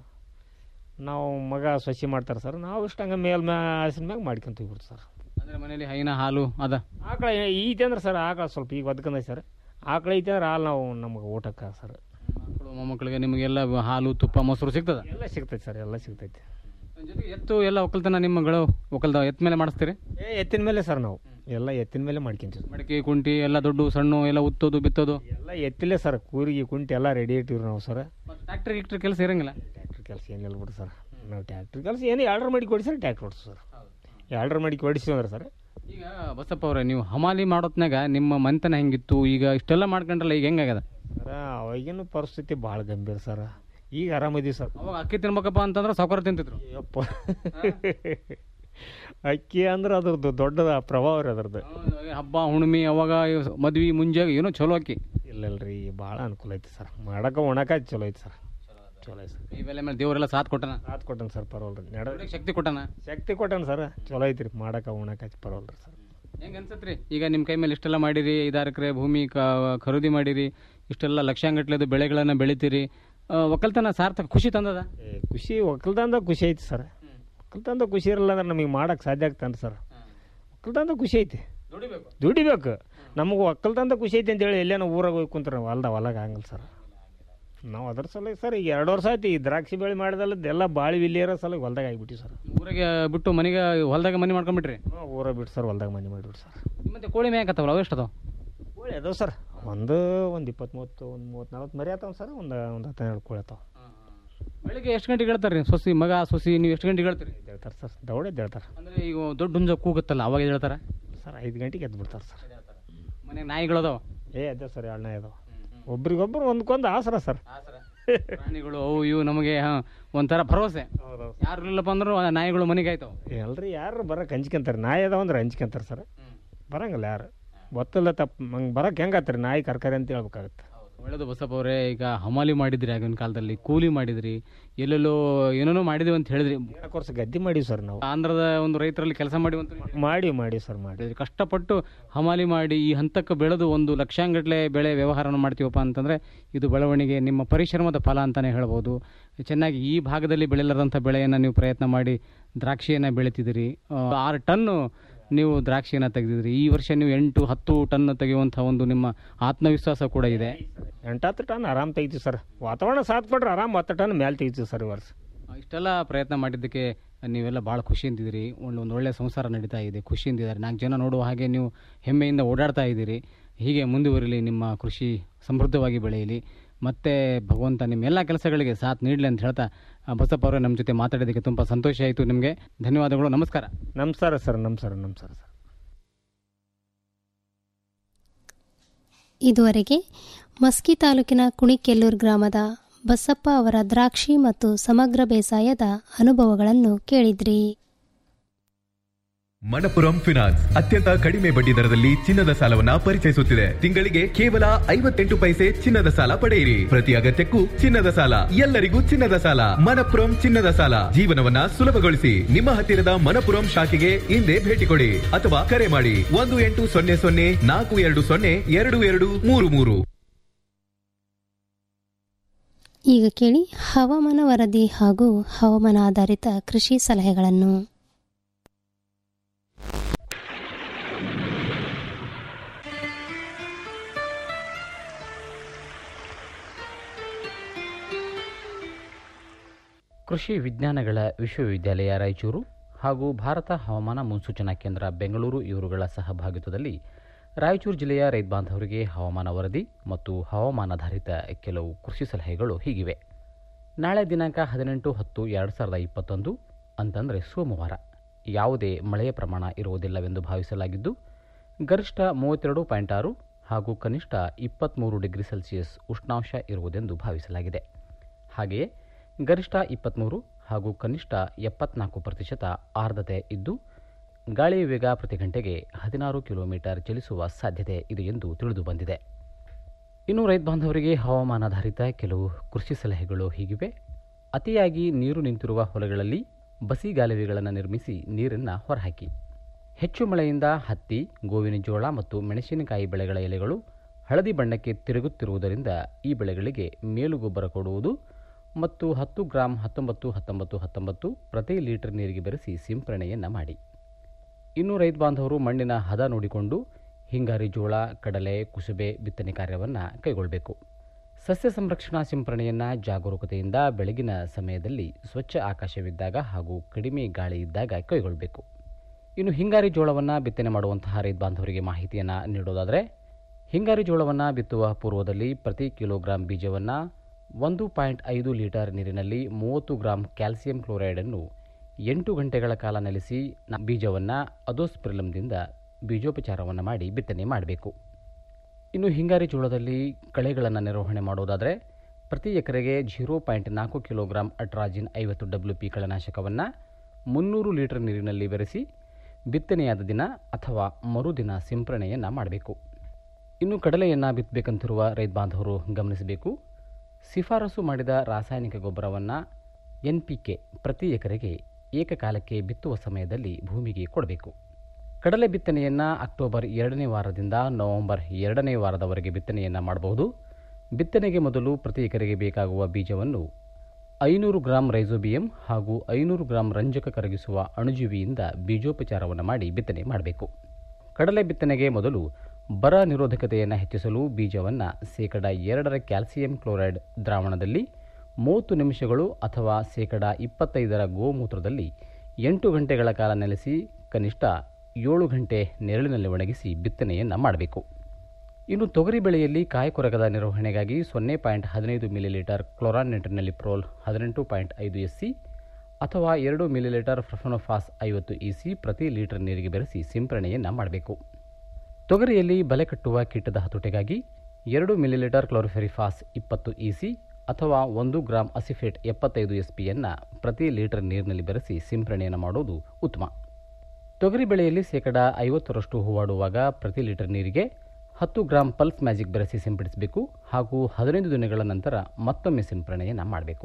Speaker 7: ನಾವು ಮಗ ಸೊಸಿ ಮಾಡ್ತಾರೆ ಸರ್ ನಾವು ಇಷ್ಟು ಹಂಗೆ ಮೇಲ್ ಮ್ಯಾ ಹಸಿನ ಮ್ಯಾಗ ಮಾಡ್ಕೊಂತೀವಿ ಬಿಡ್ತು ಸರ್
Speaker 6: ಅಂದ್ರೆ ಮನೆಯಲ್ಲಿ ಹೈನ ಹಾಲು ಅದ
Speaker 7: ಆಕಳ ಐತೆ ಅಂದ್ರೆ ಸರ್ ಆಕಳ ಸ್ವಲ್ಪ ಈಗ ಬದುಕಂದೈತೆ ಸರ್ ಆಕಳ ಐತೆ ಅಂದ್ರೆ ಹಾಲು ನಾವು ನಮಗೆ ಊಟಕ್ಕೆ ಸರ್
Speaker 6: ಮಕ್ಕಳು ಮೊಮ್ಮಕ್ಕಳಿಗೆ ನಿಮಗೆಲ್ಲ ಹಾಲು ತುಪ್ಪ ಮೊಸರು ಸಿಗ್ತದ
Speaker 7: ಎಲ್ಲ ಸಿಗ್ತೈತೆ ಸರ್ ಎಲ್ಲ ಸಿಗ್ತೈತೆ
Speaker 6: ಜೊತೆಗೆ ಎತ್ತು ಎಲ್ಲ ಒಕ್ಕಲ್ತನ ನಿಮ್ಮಗಳು ಒಕ್ಕಲ್ದ ಎತ್ತ ಮೇಲೆ ಮಾಡಿಸ್ತೀರಿ
Speaker 7: ಏ ಎತ್ತಿನ ಮೇಲೆ ಸರ್ ನಾವು ಎಲ್ಲ ಎತ್ತಿನ ಮೇಲೆ ಮಾಡ್ಕೊಂತೀವಿ
Speaker 6: ಮಡಿಕೆ ಕುಂಟಿ ಎಲ್ಲ ದೊಡ್ಡ ಸಣ್ಣ ಎಲ್ಲ ಉತ್ತೋದು ಬಿತ್ತೋದು
Speaker 7: ಎಲ್ಲ ಎತ್ತಿಲೇ ಸರ್ ಕೂರಿಗೆ ಕುಂಟೆ ಎಲ್ಲ ರೆಡಿ ಇಟ್ಟಿವ್ರಿ ನಾವು ಸರ್
Speaker 6: ಟ್ರ್ಯಾಕ್ಟರ್ ಗಿಕ್ಟರ್ ಕೆಲಸ ಇರಂಗಿಲ್ಲ
Speaker 7: ಟ್ಯಾಕ್ಟ್ರ್ ಕೆಲಸ ಏನಿಲ್ಲ ಬಿಡಿ ಸರ್ ನಾವು ಟ್ಯಾಕ್ಟ್ರ್ ಕೆಲಸ ಏನು ಆರ್ಡರ್ ಮಾಡಿ ಕೊಡಿ ಸರ್ ಟ್ಯಾಕ್ಟ್ರ್ ಓಡಿಸಿ ಸರ್ ಆರ್ಡರ್ ಮಾಡಿ ಕೊಡಿಸಿ ಅಂದ್ರೆ ಸರ್
Speaker 6: ಈಗ ಬಸಪ್ಪ ಅವರೇ ನೀವು ಹಮಾಲಿ ಮಾಡೋತ್ನಾಗ ನಿಮ್ಮ ಮನೆತನ ಹೆಂಗಿತ್ತು ಈಗ ಇಷ್ಟೆಲ್ಲ ಮಾಡ್ಕೊಂಡ್ರಲ್ಲ ಈಗ ಹೆಂಗಾಗದ
Speaker 7: ಸರ ಅವಾಗಿನ ಪರಿಸ್ಥಿತಿ ಭಾಳ ಗಂಭೀರ ಸರ್ ಈಗ ಆರಾಮಿದೀವಿ ಸರ್
Speaker 6: ಅವಾಗ ಅಕ್ಕಿ ತಿನ್ಬೇಕಪ್ಪ ಅಂತಂದ್ರೆ ಸಾವುಕಾರ ತಿಂತಿದ್ರು
Speaker 7: ಯಪ್ಪ ಅಕ್ಕಿ ಅಂದ್ರೆ ಅದ್ರದ್ದು ದೊಡ್ಡದ ಪ್ರಭಾವ ರೀ ಅದ್ರದ್ದು
Speaker 6: ಅವಾಗ ಹಬ್ಬ ಹುಣ್ಣಿಮೆ ಅವಾಗ ಮದ್ವಿ ಮುಂಜಾಗ ಏನೋ ಚಲೋ ಅಕ್ಕಿ
Speaker 7: ಇಲ್ಲಲ್ರಿ ಭಾಳ ಅನುಕೂಲ ಐತಿ ಸರ್ ಮಾಡಕ್ಕೆ ಉಣಕ ಚಲೋ ಐತಿ ಸರ್ ಚಲೋ ಐತಿ ಸರ್
Speaker 6: ಈ ಬೆಲೆ ಮೇಲೆ ದೇವರೆಲ್ಲ ಸಾಥ್ ಕೊಟ್ಟನ
Speaker 7: ಸಾಥ್ ಕೊಟ್ಟನ ಸರ್ ಪರವಲ್ರಿ ನಡ
Speaker 6: ಒಳ್ಳೆ ಶಕ್ತಿ ಕೊಟ್ಟನ
Speaker 7: ಶಕ್ತಿ ಕೊಟ್ಟನ ಸರ್ ಚಲೋ ಐತಿ ರೀ ಮಾಡಕ್ಕೆ ಉಣಕ ಪರವಲ್ರಿ ಸರ್
Speaker 6: ಹೆಂಗ ಅನ್ಸತ್ರಿ ಈಗ ನಿಮ್ಮ ಕೈ ಮೇಲೆ ಇಷ್ಟೆಲ್ಲ ಮಾಡಿರಿ ಐದಾರು ಎಕರೆ ಭೂಮಿ ಕ- ಖರೀದಿ ಮಾಡಿರಿ ಇಷ್ಟೆಲ್ಲ ಲಕ್ಷಾಂಗಟ್ಲೆದು ಬೆಳೆಗಳನ್ನ ಬೆಳಿತೀರಿ ಆ, ಒಕ್ಕಲ್ತನ ಸಾರ್ಥಕ ಖುಷಿ ತಂದದ
Speaker 7: ಏ, ಖುಷಿ ಒಕ್ಕಲ್ತನದ ಖುಷಿ ಐತಿ ಸರ್ ಒಕ್ಕಲ್ತನದ ಖುಷಿ ಇರಲ್ಲ ಅಂದ್ರೆ ನಮಗೆ ಮಾಡಕ್ಕೆ ಸಾಧ್ಯ ಆಗ್ತಾನೆ ಸರ್ ಒಕ್ಕಲ್ತನದ ಖುಷಿ ಐತಿ
Speaker 6: ದುಡಿಬೇಕು
Speaker 7: ದುಡಿಬೇಕು ನಮಗೆ ಒಕ್ಕಲ್ತನದ ಖುಷಿ ಐತಿ ಅಂತೇಳಿ ಎಲ್ಲೇನೋ ಊರಾಗ ಹೋಗಿ ಕುಂತ್ರ ಹೊಲ್ದ ಹೊಲಗ ಹಂಗಲ್ಲ ಸರ್ ನಾವು ಅದ್ರ ಸಲುವಾಗಿ ಸರ್ ಈಗ ಎರಡು ವರ್ಷ ಆಯ್ತು ಈ ದ್ರಾಕ್ಷಿ ಬೆಳೆ ಮಾಡಿದಲ್ಲದ ಎಲ್ಲ ಬಾಳಿ ವಿಲಿಯರ ಸಲುವಾಗಿ ಹೊಲ್ದಾಗ ಆಗಿಬಿಟ್ಟು ಸರ್
Speaker 6: ಊರಿಗೆ ಬಿಟ್ಟು ಮನೆಗೆ ಹೊಲದಾಗ ಮನೆ ಮಾಡ್ಕೊಂಡ್ಬಿಟ್ರಿ
Speaker 7: ಹಾಂ ಊರ ಬಿಟ್ಟು ಸರ್ ಹೊಲ್ದಾಗ ಮನೆ ಮಾಡಿಬಿಟ್ಟು ಸರ್
Speaker 6: ಮತ್ತೆ ಕೋಳಿ ಮೇಯಕತ್ತವಲ್ಲ ಅವು ಎಷ್ಟದಾವ
Speaker 7: ಕೋಳಿ ಅದಾವ ಸರ್ ಒಂದು ಒಂದು ಇಪ್ಪತ್ತು ಮೂವತ್ತು ಒಂದು ಮೂವತ್ತು ನಲ್ವತ್ತು ಮರಿ ಆತಾವ ಸರ್ ಒಂದು ಒಂದು ಹತ್ತೆರಡು ಕೋಳಿ ಅದಾವ
Speaker 6: ಬೆಳಿಗ್ಗೆ ಎಷ್ಟು ಗಂಟೆಗೆ ಹೇಳ್ತಾರೆ ರೀ ಸೊಸಿ ಮಗ ಸೊಸಿ ನೀವು ಎಷ್ಟು ಗಂಟೆಗೆ ಹೇಳ್ತೀರಿ
Speaker 7: ಹೇಳ್ತಾರೆ ಸರ್ ದೌಡೆ ಹೇಳ್ತಾರೆ
Speaker 6: ಅಂದ್ರೆ ಈಗ ದೊಡ್ಡ ಹುಂಜ ಕೂಗುತ್ತಲ್ಲ ಅವಾಗ ಹೇಳ್ತಾರ
Speaker 7: ಸರ್ ಐದು ಗಂಟೆಗೆ ಎದ್ದು ಬಿಡ್ತಾರೆ ಸರ್
Speaker 6: ಮನೆಗೆ ನಾಯಿಗಳದಾವ
Speaker 7: ಏ ಅದೇ ಸರ್ ಎರಡನೇ ಅದಾವ ಒಬ್ರಿಗೊಬ್ರು ಒಂದ್ಕೊಂದು ಆಸರ ಸರ್
Speaker 6: ಪ್ರಾಣಿಗಳು ಅವು ಇವು ನಮಗೆ ಹಾ, ಒಂಥರ ಭರವಸೆ
Speaker 7: ಹೌದೌದು
Speaker 6: ಯಾರು ಇಲ್ಲಪ್ಪ ಅಂದ್ರೂ ಆ ನಾಯಿಗಳು ಮನೆಗೆ ಆಯ್ತಾವ
Speaker 7: ಎಲ್ರಿ ಯಾರು ಬರಕ್ಕೆ ಹಂಚ್ಕೊಂತಾರೆ ನಾಯಿ ಅದಾವ ಅಂದ್ರೆ ಹಂಚ್ಕೊಂತಾರೆ ಸರ್ ಬರಂಗಿಲ್ಲ ಯಾರು ಗೊತ್ತಿಲ್ಲ ತಪ್ಪು ಹಂಗೆ ಬರಕ್ಕೆ ಹೆಂಗೆ ಆತ್ರಿ ನಾಯಿ ಕರ್ಕರಿ ಅಂತ ಹೇಳ್ಬೇಕಾಗತ್ತೆ
Speaker 6: ಒಳ್ಳೆಯದು ಬಸಪ್ಪ ಅವರೇ ಈಗ ಹಮಾಲಿ ಮಾಡಿದ್ರಿ ಆಗಿನ ಕಾಲದಲ್ಲಿ ಕೂಲಿ ಮಾಡಿದ್ರಿ ಎಲ್ಲೆಲ್ಲೋ ಏನೇನೋ ಮಾಡಿದ್ವಿ ಅಂತ ಹೇಳಿದ್ರಿ
Speaker 7: ಕೋರ್ಸ್ ಗದ್ದೆ ಮಾಡೀವಿ ಸರ್ ನಾವು
Speaker 6: ಆಂಧ್ರದ ಒಂದು ರೈತರಲ್ಲಿ ಕೆಲಸ ಮಾಡಿ ಅಂತ
Speaker 7: ಮಾಡಿ ಮಾಡಿ ಸರ್ ಮಾಡಿ
Speaker 6: ಮಾಡಿದ್ರಿ ಕಷ್ಟಪಟ್ಟು ಹಮಾಲಿ ಮಾಡಿ ಈ ಹಂತಕ್ಕೆ ಬೆಳೆದು ಒಂದು ಲಕ್ಷಾಂಗಟ್ಲೆ ಬೆಳೆ ವ್ಯವಹಾರನ ಮಾಡ್ತೀವಪ್ಪ ಅಂತಂದರೆ ಇದು ಬೆಳವಣಿಗೆ ನಿಮ್ಮ ಪರಿಶ್ರಮದ ಫಲ ಅಂತಲೇ ಹೇಳ್ಬೋದು ಚೆನ್ನಾಗಿ ಈ ಭಾಗದಲ್ಲಿ ಬೆಳೆಯಲಾರಂಥ ಬೆಳೆಯನ್ನು ನೀವು ಪ್ರಯತ್ನ ಮಾಡಿ ದ್ರಾಕ್ಷಿಯನ್ನು ಬೆಳಿತಿದ್ದೀರಿ ಆ, ಆರು ಟನ್ನು ನೀವು ದ್ರಾಕ್ಷಿಯನ್ನು ತೆಗೆದಿದ್ರಿ ಈ ವರ್ಷ ನೀವು ಎಂಟು ಹತ್ತು ಟನ್ ತೆಗೆಯುವಂಥ ಒಂದು ನಿಮ್ಮ ಆತ್ಮವಿಶ್ವಾಸ ಕೂಡ ಇದೆ
Speaker 7: ಎಂಟತ್ತು ಟನ್ ಆರಾಮ್ ತೆಗಿತೀವಿ ಸರ್ ವಾತಾವರಣ ಸಾಥ್ ಕೊಟ್ರೆ ಆರಾಮ್ ಹತ್ತು ಟನ್ ಮೇಲೆ ತೆಗಿತೀವಿ ಸರ್ ಈ ವರ್ಷ
Speaker 6: ಇಷ್ಟೆಲ್ಲ ಪ್ರಯತ್ನ ಮಾಡಿದ್ದಕ್ಕೆ ನೀವೆಲ್ಲ ಭಾಳ ಖುಷಿಯಿಂದಿದ್ದೀರಿ ಒಂದು ಒಂದು ಒಳ್ಳೆಯ ಸಂಸಾರ ನಡೀತಾ ಇದೆ ಖುಷಿಯಿಂದಿದ್ದಾರೆ ನಾಲ್ಕು ಜನ ನೋಡುವ ಹಾಗೆ ನೀವು ಹೆಮ್ಮೆಯಿಂದ ಓಡಾಡ್ತಾ ಇದ್ದೀರಿ ಹೀಗೆ ಮುಂದುವರಿಲಿ ನಿಮ್ಮ ಕೃಷಿ ಸಮೃದ್ಧವಾಗಿ ಬೆಳೆಯಲಿ ಮತ್ತೆ ಭಗವಂತ ನಿಮ್ಮ ಎಲ್ಲ ಕೆಲಸಗಳಿಗೆ ಸಾಥ್ ನೀಡಲಿ ಅಂತ ಹೇಳ್ತಾ ಆ, ಬಸಪ್ಪ ಅವರೇ ನಮ್ಮ ಜೊತೆ ಮಾತಾಡೋದಕ್ಕೆ ತುಂಬ ಸಂತೋಷ ಆಯಿತು ನಿಮಗೆ ಧನ್ಯವಾದಗಳು ನಮಸ್ಕಾರ
Speaker 7: ನಮಸ್ಕಾರ ಸರ್ ನಮಸ್ಕಾರ ನಮಸ್ಕಾರ ಸರ್
Speaker 3: ಇದುವರೆಗೆ ಮಸ್ಕಿ ತಾಲೂಕಿನ ಕುಣಿಕೆಲ್ಲೂರು ಗ್ರಾಮದ ಬಸಪ್ಪ ಅವರ ದ್ರಾಕ್ಷಿ ಮತ್ತು ಸಮಗ್ರ ಬೇಸಾಯದ ಅನುಭವಗಳನ್ನು ಕೇಳಿದ್ರಿ
Speaker 8: ಮಣಪುರಂ ಫಿನಾನ್ಸ್ ಅತ್ಯಂತ ಕಡಿಮೆ ಬಡ್ಡಿ ದರದಲ್ಲಿ ಚಿನ್ನದ ಸಾಲವನ್ನ ಪರಿಚಯಿಸುತ್ತಿದೆ ತಿಂಗಳಿಗೆ ಕೇವಲ ಐವತ್ತೆಂಟು ಪೈಸೆ ಚಿನ್ನದ ಸಾಲ ಪಡೆಯಿರಿ ಪ್ರತಿ ಅಗತ್ಯಕ್ಕೂ ಚಿನ್ನದ ಸಾಲ ಎಲ್ಲರಿಗೂ ಚಿನ್ನದ ಸಾಲ ಮಣಪುರಂ ಚಿನ್ನದ ಸಾಲ ಜೀವನವನ್ನ ಸುಲಭಗೊಳಿಸಿ ನಿಮ್ಮ ಹತ್ತಿರದ ಮಣಪುರಂ ಶಾಖೆಗೆ ಹಿಂದೆ ಭೇಟಿ ಕೊಡಿ ಅಥವಾ ಕರೆ ಮಾಡಿ ಒಂದು ಎಂಟು ಸೊನ್ನೆ ಸೊನ್ನೆ ನಾಲ್ಕು ಎರಡು ಸೊನ್ನೆ ಎರಡು ಎರಡು ಮೂರು ಮೂರು
Speaker 3: ಈಗ ಕೇಳಿ ಹವಾಮಾನ ವರದಿ ಹಾಗೂ ಹವಾಮಾನ ಆಧಾರಿತ ಕೃಷಿ ಸಲಹೆಗಳನ್ನು
Speaker 6: ಕೃಷಿ ವಿಜ್ಞಾನಗಳ ವಿಶ್ವವಿದ್ಯಾಲಯ ರಾಯಚೂರು ಹಾಗೂ ಭಾರತ ಹವಾಮಾನ ಮುನ್ಸೂಚನಾ ಕೇಂದ್ರ ಬೆಂಗಳೂರು ಇವರುಗಳ ಸಹಭಾಗಿತ್ವದಲ್ಲಿ ರಾಯಚೂರು ಜಿಲ್ಲೆಯ ರೈತ ಬಾಂಧವರಿಗೆ ಹವಾಮಾನ ವರದಿ ಮತ್ತು ಹವಾಮಾನಾಧಾರಿತ ಕೆಲವು ಕೃಷಿ ಸಲಹೆಗಳು ಹೀಗಿವೆ ನಾಳೆ ದಿನಾಂಕ ಹದಿನೆಂಟು ಹತ್ತು ಎರಡು ಸಾವಿರದ ಇಪ್ಪತ್ತೊಂದು ಅಂತಂದರೆ ಸೋಮವಾರ ಯಾವುದೇ ಮಳೆಯ ಪ್ರಮಾಣ ಇರುವುದಿಲ್ಲವೆಂದು ಭಾವಿಸಲಾಗಿದ್ದು ಗರಿಷ್ಠ ಮೂವತ್ತೆರಡು ಪಾಯಿಂಟ್ ಆರು ಹಾಗೂ ಕನಿಷ್ಠ ಇಪ್ಪತ್ತ್ಮೂರು ಡಿಗ್ರಿ ಸೆಲ್ಸಿಯಸ್ ಉಷ್ಣಾಂಶ ಇರುವುದೆಂದು ಭಾವಿಸಲಾಗಿದೆ ಹಾಗೆಯೇ ಗರಿಷ್ಠ ಇಪ್ಪತ್ತ್ಮೂರು ಹಾಗೂ ಕನಿಷ್ಠ ಎಪ್ಪತ್ನಾಲ್ಕು ಪ್ರತಿಶತ ಆರ್ದ್ರತೆ ಇದ್ದು ಗಾಳಿಯ ವೇಗ ಪ್ರತಿ ಗಂಟೆಗೆ ಹದಿನಾರು ಕಿಲೋಮೀಟರ್ ಚಲಿಸುವ ಸಾಧ್ಯತೆ ಇದೆ ಎಂದು ತಿಳಿದು ಬಂದಿದೆ ಇನ್ನು ರೈತ ಬಾಂಧವರಿಗೆ ಹವಾಮಾನಾಧಾರಿತ ಕೆಲವು ಕೃಷಿ ಸಲಹೆಗಳು ಹೀಗಿವೆ ಅತಿಯಾಗಿ ನೀರು ನಿಂತಿರುವ ಹೊಲಗಳಲ್ಲಿ ಬಸಿಗಾಲುವೆಗಳನ್ನು ನಿರ್ಮಿಸಿ ನೀರನ್ನು ಹೊರಹಾಕಿ ಹೆಚ್ಚು ಮಳೆಯಿಂದ ಹತ್ತಿ ಗೋವಿನ ಜೋಳ ಮತ್ತು ಮೆಣಸಿನಕಾಯಿ ಬೆಳೆಗಳ ಎಲೆಗಳು ಹಳದಿ ಬಣ್ಣಕ್ಕೆ ತಿರುಗುತ್ತಿರುವುದರಿಂದ ಈ ಬೆಳೆಗಳಿಗೆ ಮೇಲುಗೊಬ್ಬರ ಕೊಡುವುದು ಮತ್ತು ಹತ್ತು ಗ್ರಾಂ ಹತ್ತೊಂಬತ್ತು ಹತ್ತೊಂಬತ್ತು ಹತ್ತೊಂಬತ್ತು ಪ್ರತಿ ಲೀಟರ್ ನೀರಿಗೆ ಬೆರೆಸಿ ಸಿಂಪರಣೆಯನ್ನು ಮಾಡಿ ಇನ್ನು ರೈತ ಬಾಂಧವರು ಮಣ್ಣಿನ ಹದ ನೋಡಿಕೊಂಡು ಹಿಂಗಾರಿ ಜೋಳ ಕಡಲೆ ಕುಸುಬೆ ಬಿತ್ತನೆ ಕಾರ್ಯವನ್ನು ಕೈಗೊಳ್ಳಬೇಕು ಸಸ್ಯ ಸಂರಕ್ಷಣಾ ಸಿಂಪರಣೆಯನ್ನು ಜಾಗರೂಕತೆಯಿಂದ ಬೆಳಗಿನ ಸಮಯದಲ್ಲಿ ಸ್ವಚ್ಛ ಆಕಾಶವಿದ್ದಾಗ ಹಾಗೂ ಕಡಿಮೆ ಗಾಳಿ ಇದ್ದಾಗ ಕೈಗೊಳ್ಳಬೇಕು ಇನ್ನು ಹಿಂಗಾರಿ ಜೋಳವನ್ನು ಬಿತ್ತನೆ ಮಾಡುವಂತಹ ರೈತ ಬಾಂಧವರಿಗೆ ಮಾಹಿತಿಯನ್ನು ನೀಡೋದಾದರೆ ಹಿಂಗಾರಿ ಜೋಳವನ್ನು ಬಿತ್ತುವ ಪೂರ್ವದಲ್ಲಿ ಪ್ರತಿ ಕಿಲೋಗ್ರಾಂ ಬೀಜವನ್ನು ಒಂದು ಪಾಯಿಂಟ್ ಐದು ಲೀಟರ್ ನೀರಿನಲ್ಲಿ ಮೂವತ್ತು ಗ್ರಾಂ ಕ್ಯಾಲ್ಸಿಯಂ ಕ್ಲೋರೈಡನ್ನು ಎಂಟು ಗಂಟೆಗಳ ಕಾಲ ನೆಲೆಸಿ ನ- ಬೀಜವನ್ನು ಅದೋಸ್ಪ್ರಿಲಮ್ದಿಂದ ಬೀಜೋಪಚಾರವನ್ನು ಮಾಡಿ ಬಿತ್ತನೆ ಮಾಡಬೇಕು ಇನ್ನು ಹಿಂಗಾರಿ ಜೋಳದಲ್ಲಿ ಕಳೆಗಳನ್ನು ನಿರ್ವಹಣೆ ಮಾಡೋದಾದರೆ ಪ್ರತಿ ಎಕರೆಗೆ ಜೀರೋ ಪಾಯಿಂಟ್ ನಾಲ್ಕು ಕಿಲೋಗ್ರಾಂ ಅಟ್ರಾಜಿನ್ ಐವತ್ತು ಡಬ್ಲ್ಯೂ ಪಿ ಕಳೆನಾಶಕವನ್ನು ಮುನ್ನೂರು ಲೀಟರ್ ನೀರಿನಲ್ಲಿ ಬೆರೆಸಿ ಬಿತ್ತನೆಯಾದ ದಿನ ಅಥವಾ ಮರುದಿನ ಸಿಂಪರಣೆಯನ್ನು ಮಾಡಬೇಕು ಇನ್ನು ಕಡಲೆಯನ್ನು ಬಿತ್ತಬೇಕಂತಿರುವ ರೈತ ಬಾಂಧವರು ಗಮನಿಸಬೇಕು ಶಿಫಾರಸು ಮಾಡಿದ ರಾಸಾಯನಿಕ ಗೊಬ್ಬರವನ್ನು ಎನ್ ಪಿ ಕೆ ಪ್ರತಿ ಎಕರೆಗೆ ಏಕಕಾಲಕ್ಕೆ ಬಿತ್ತುವ ಸಮಯದಲ್ಲಿ ಭೂಮಿಗೆ ಕೊಡಬೇಕು ಕಡಲೆ ಬಿತ್ತನೆಯನ್ನು ಅಕ್ಟೋಬರ್ ಎರಡನೇ ವಾರದಿಂದ ನವೆಂಬರ್ ಎರಡನೇ ವಾರದವರೆಗೆ ಬಿತ್ತನೆಯನ್ನು ಮಾಡಬಹುದು ಬಿತ್ತನೆಗೆ ಮೊದಲು ಪ್ರತಿ ಎಕರೆಗೆ ಬೇಕಾಗುವ ಬೀಜವನ್ನು ಐನೂರು ಗ್ರಾಂ ರೈಸೋಬಿಯಂ ಹಾಗೂ ಐನೂರು ಗ್ರಾಂ ರಂಜಕ ಕರಗಿಸುವ ಅಣುಜೀವಿಯಿಂದ ಬೀಜೋಪಚಾರವನ್ನು ಮಾಡಿ ಬಿತ್ತನೆ ಮಾಡಬೇಕು ಕಡಲೆ ಬಿತ್ತನೆಗೆ ಮೊದಲು ಬರ ನಿರೋಧಕತೆಯನ್ನು ಹೆಚ್ಚಿಸಲು ಬೀಜವನ್ನು ಶೇಕಡ ಎರಡರ ಕ್ಯಾಲ್ಸಿಯಂ ಕ್ಲೋರೈಡ್ ದ್ರಾವಣದಲ್ಲಿ ಮೂವತ್ತು ನಿಮಿಷಗಳು ಅಥವಾ ಶೇಕಡ ಇಪ್ಪತ್ತೈದರ ಗೋಮೂತ್ರದಲ್ಲಿ ಎಂಟು ಗಂಟೆಗಳ ಕಾಲ ನೆಲೆಸಿ ಕನಿಷ್ಠ ಏಳು ಗಂಟೆ ನೆರಳಿನಲ್ಲಿ ಒಣಗಿಸಿ ಬಿತ್ತನೆಯನ್ನು ಮಾಡಬೇಕು ಇನ್ನು ತೊಗರಿ ಬೆಳೆಯಲ್ಲಿ ಕಾಯಿ ಕೊರಗದ ನಿರ್ವಹಣೆಗಾಗಿ ಸೊನ್ನೆ ಪಾಯಿಂಟ್ ಹದಿನೈದು ಮಿಲಿಲೀಟರ್ ಕ್ಲೋರಾನ್ ನೆಂಟಿನಲ್ಲಿ ಪ್ರೋಲ್ ಹದಿನೆಂಟು ಪಾಯಿಂಟ್ ಐದು ಎಸ್ ಸಿ ಅಥವಾ ಎರಡು ಮಿಲಿಲೀಟರ್ ಫ್ರಫನೋಫಾಸ್ ಐವತ್ತು ಇ ಸಿ ಪ್ರತಿ ಲೀಟರ್ ನೀರಿಗೆ ಬೆರೆಸಿ ಸಿಂಪರಣೆಯನ್ನು ಮಾಡಬೇಕು ತೊಗರಿಯಲ್ಲಿ ಬಲೆ ಕಟ್ಟುವ ಕೀಟದ ಹತೋಟಿಗಾಗಿ ಎರಡು ಮಿಲಿಲೀಟರ್ ಕ್ಲೋರಿಫೆರಿಫಾಸ್ ಇಪ್ಪತ್ತು ಇ ಸಿ ಅಥವಾ ಒಂದು ಗ್ರಾಂ ಅಸಿಫೇಟ್ ಎಪ್ಪತ್ತೈದು ಎಸ್ ಪಿಯನ್ನು ಪ್ರತಿ ಲೀಟರ್ ನೀರಿನಲ್ಲಿ ಬೆರೆಸಿ ಸಿಂಪರಣೆಯನ್ನು ಮಾಡುವುದು ಉತ್ತಮ ತೊಗರಿ ಬೆಳೆಯಲ್ಲಿ ಶೇಕಡ ಐವತ್ತರಷ್ಟು ಹೂವಾಡುವಾಗ ಪ್ರತಿ ಲೀಟರ್ ನೀರಿಗೆ ಹತ್ತು ಗ್ರಾಂ ಪಲ್ಸ್ ಮ್ಯಾಜಿಕ್ ಬೆರೆಸಿ ಸಿಂಪಡಿಸಬೇಕು ಹಾಗೂ ಹದಿನೈದು ದಿನಗಳ ನಂತರ ಮತ್ತೊಮ್ಮೆ ಸಿಂಪರಣೆಯನ್ನು ಮಾಡಬೇಕು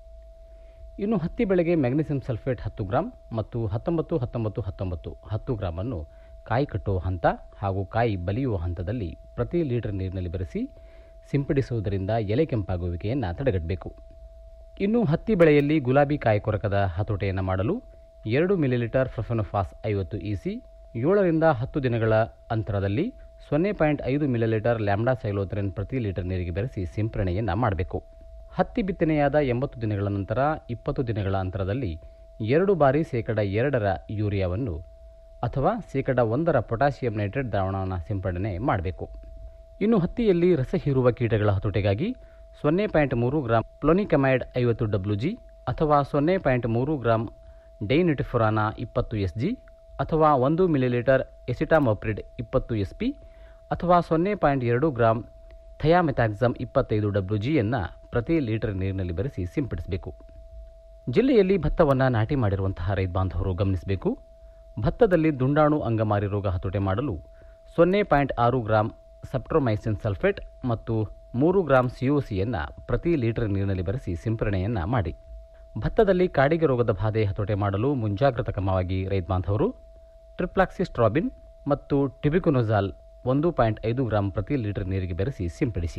Speaker 6: ಇನ್ನು ಹತ್ತಿ ಬೆಳೆಗೆ ಮ್ಯಾಗ್ನೀಸಿಯಂ ಸಲ್ಫೇಟ್ ಹತ್ತು ಗ್ರಾಂ ಮತ್ತು ಹತ್ತೊಂಬತ್ತು ಹತ್ತೊಂಬತ್ತು ಹತ್ತೊಂಬತ್ತು ಹತ್ತು ಗ್ರಾಮನ್ನು ಕಾಯಿ ಕಟ್ಟುವ ಹಂತ ಹಾಗೂ ಕಾಯಿ ಬಲಿಯುವ ಹಂತದಲ್ಲಿ ಪ್ರತಿ ಲೀಟರ್ ನೀರಿನಲ್ಲಿ ಬೆರೆಸಿ ಸಿಂಪಡಿಸುವುದರಿಂದ ಎಲೆ ಕೆಂಪಾಗುವಿಕೆಯನ್ನು ತಡೆಗಟ್ಟಬೇಕು ಇನ್ನು ಹತ್ತಿ ಬೆಳೆಯಲ್ಲಿ ಗುಲಾಬಿ ಕಾಯಿ ಕೊರಕದ ಹತೋಟಿಯನ್ನು ಮಾಡಲು ಎರಡು ಮಿಲಿಲೀಟರ್ ಫ್ರಫೆನೋಫಾಸ್ ಐವತ್ತು ಇಸಿ ಏಳರಿಂದ ಹತ್ತು ದಿನಗಳ ಅಂತರದಲ್ಲಿ ಸೊನ್ನೆ ಪಾಯಿಂಟ್ ಐದು ಮಿಲಿಲೀಟರ್ ಲ್ಯಾಂಬ್ಡಾ ಸೈಲೋಥರಿನ್ ಪ್ರತಿ ಲೀಟರ್ ನೀರಿಗೆ ಬೆರೆಸಿ ಸಿಂಪರಣೆಯನ್ನು ಮಾಡಬೇಕು ಹತ್ತಿ ಬಿತ್ತನೆಯಾದ ಎಂಬತ್ತು ದಿನಗಳ ನಂತರ ಇಪ್ಪತ್ತು ದಿನಗಳ ಅಂತರದಲ್ಲಿ ಎರಡು ಬಾರಿ ಶೇಕಡ ಎರಡರ ಯೂರಿಯಾವನ್ನು ಅಥವಾ ಶೇಕಡ ಒಂದರ ಪೊಟ್ಯಾಷಿಯಂ ನೈಟ್ರೇಟ್ ದ್ರಾವಣವನ್ನು ಸಿಂಪಡಣೆ ಮಾಡಬೇಕು ಇನ್ನು ಹತ್ತಿಯಲ್ಲಿ ರಸ ಹೀರುವ ಕೀಟಗಳ ಹತೋಟಿಗಾಗಿ ಸೊನ್ನೆ ಪಾಯಿಂಟ್ ಮೂರು ಗ್ರಾಂ ಪ್ಲೋನಿಕಮೈಡ್ ಐವತ್ತು ಡಬ್ಲ್ಯೂ ಜಿ ಅಥವಾ ಸೊನ್ನೆ ಪಾಯಿಂಟ್ ಮೂರು ಗ್ರಾಂ ಡೈನಿಟಿಫುರಾನ ಇಪ್ಪತ್ತು ಎಸ್ ಜಿ ಅಥವಾ ಒಂದು ಮಿಲಿಲೀಟರ್ ಎಸಿಟಾಮೊಪ್ರಿಡ್ ಇಪ್ಪತ್ತು ಎಸ್ ಪಿ ಅಥವಾ ಸೊನ್ನೆ ಪಾಯಿಂಟ್ ಎರಡು ಗ್ರಾಂ ಥಯಾಮೆಥಾಕ್ಸಮ್ ಇಪ್ಪತ್ತೈದು ಡಬ್ಲ್ಯೂ ಜಿಯನ್ನು ಪ್ರತಿ ಲೀಟರ್ ನೀರಿನಲ್ಲಿ ಬೆರೆಸಿ ಸಿಂಪಡಿಸಬೇಕು ಜಿಲ್ಲೆಯಲ್ಲಿ ಭತ್ತವನ್ನು ನಾಟಿ ಮಾಡಿರುವಂತಹ ರೈತ ಬಾಂಧವರು ಗಮನಿಸಬೇಕು ಭತ್ತದಲ್ಲಿ ದುಂಡಾಣು ಅಂಗಮಾರಿ ರೋಗ ಹತೋಟಿ ಮಾಡಲು ಸೊನ್ನೆ ಪಾಯಿಂಟ್ ಆರು ಗ್ರಾಂ ಸೆಪ್ಟ್ರೋಮೈಸಿನ್ ಸಲ್ಫೇಟ್ ಮತ್ತು ಮೂರು ಗ್ರಾಂ ಸಿಒಸಿಯನ್ನು ಪ್ರತಿ ಲೀಟರ್ ನೀರಿನಲ್ಲಿ ಬೆರೆಸಿ ಸಿಂಪರಣೆಯನ್ನು ಮಾಡಿ ಭತ್ತದಲ್ಲಿ ಕಾಡಿಗೆ ರೋಗದ ಬಾಧೆ ಹತೋಟಿ ಮಾಡಲು ಮುಂಜಾಗ್ರತಾ ಕ್ರಮವಾಗಿ ರೈತ ಬಾಂಧವರು ಟ್ರಿಪ್ಲಾಕ್ಸಿಸ್ಟ್ರಾಬಿನ್ ಮತ್ತು ಟಿಬಿಕೊನೊಜಾಲ್ ಒಂದು ಪಾಯಿಂಟ್ ಐದು ಗ್ರಾಂ ಪ್ರತಿ ಲೀಟರ್ ನೀರಿಗೆ ಬೆರೆಸಿ ಸಿಂಪಡಿಸಿ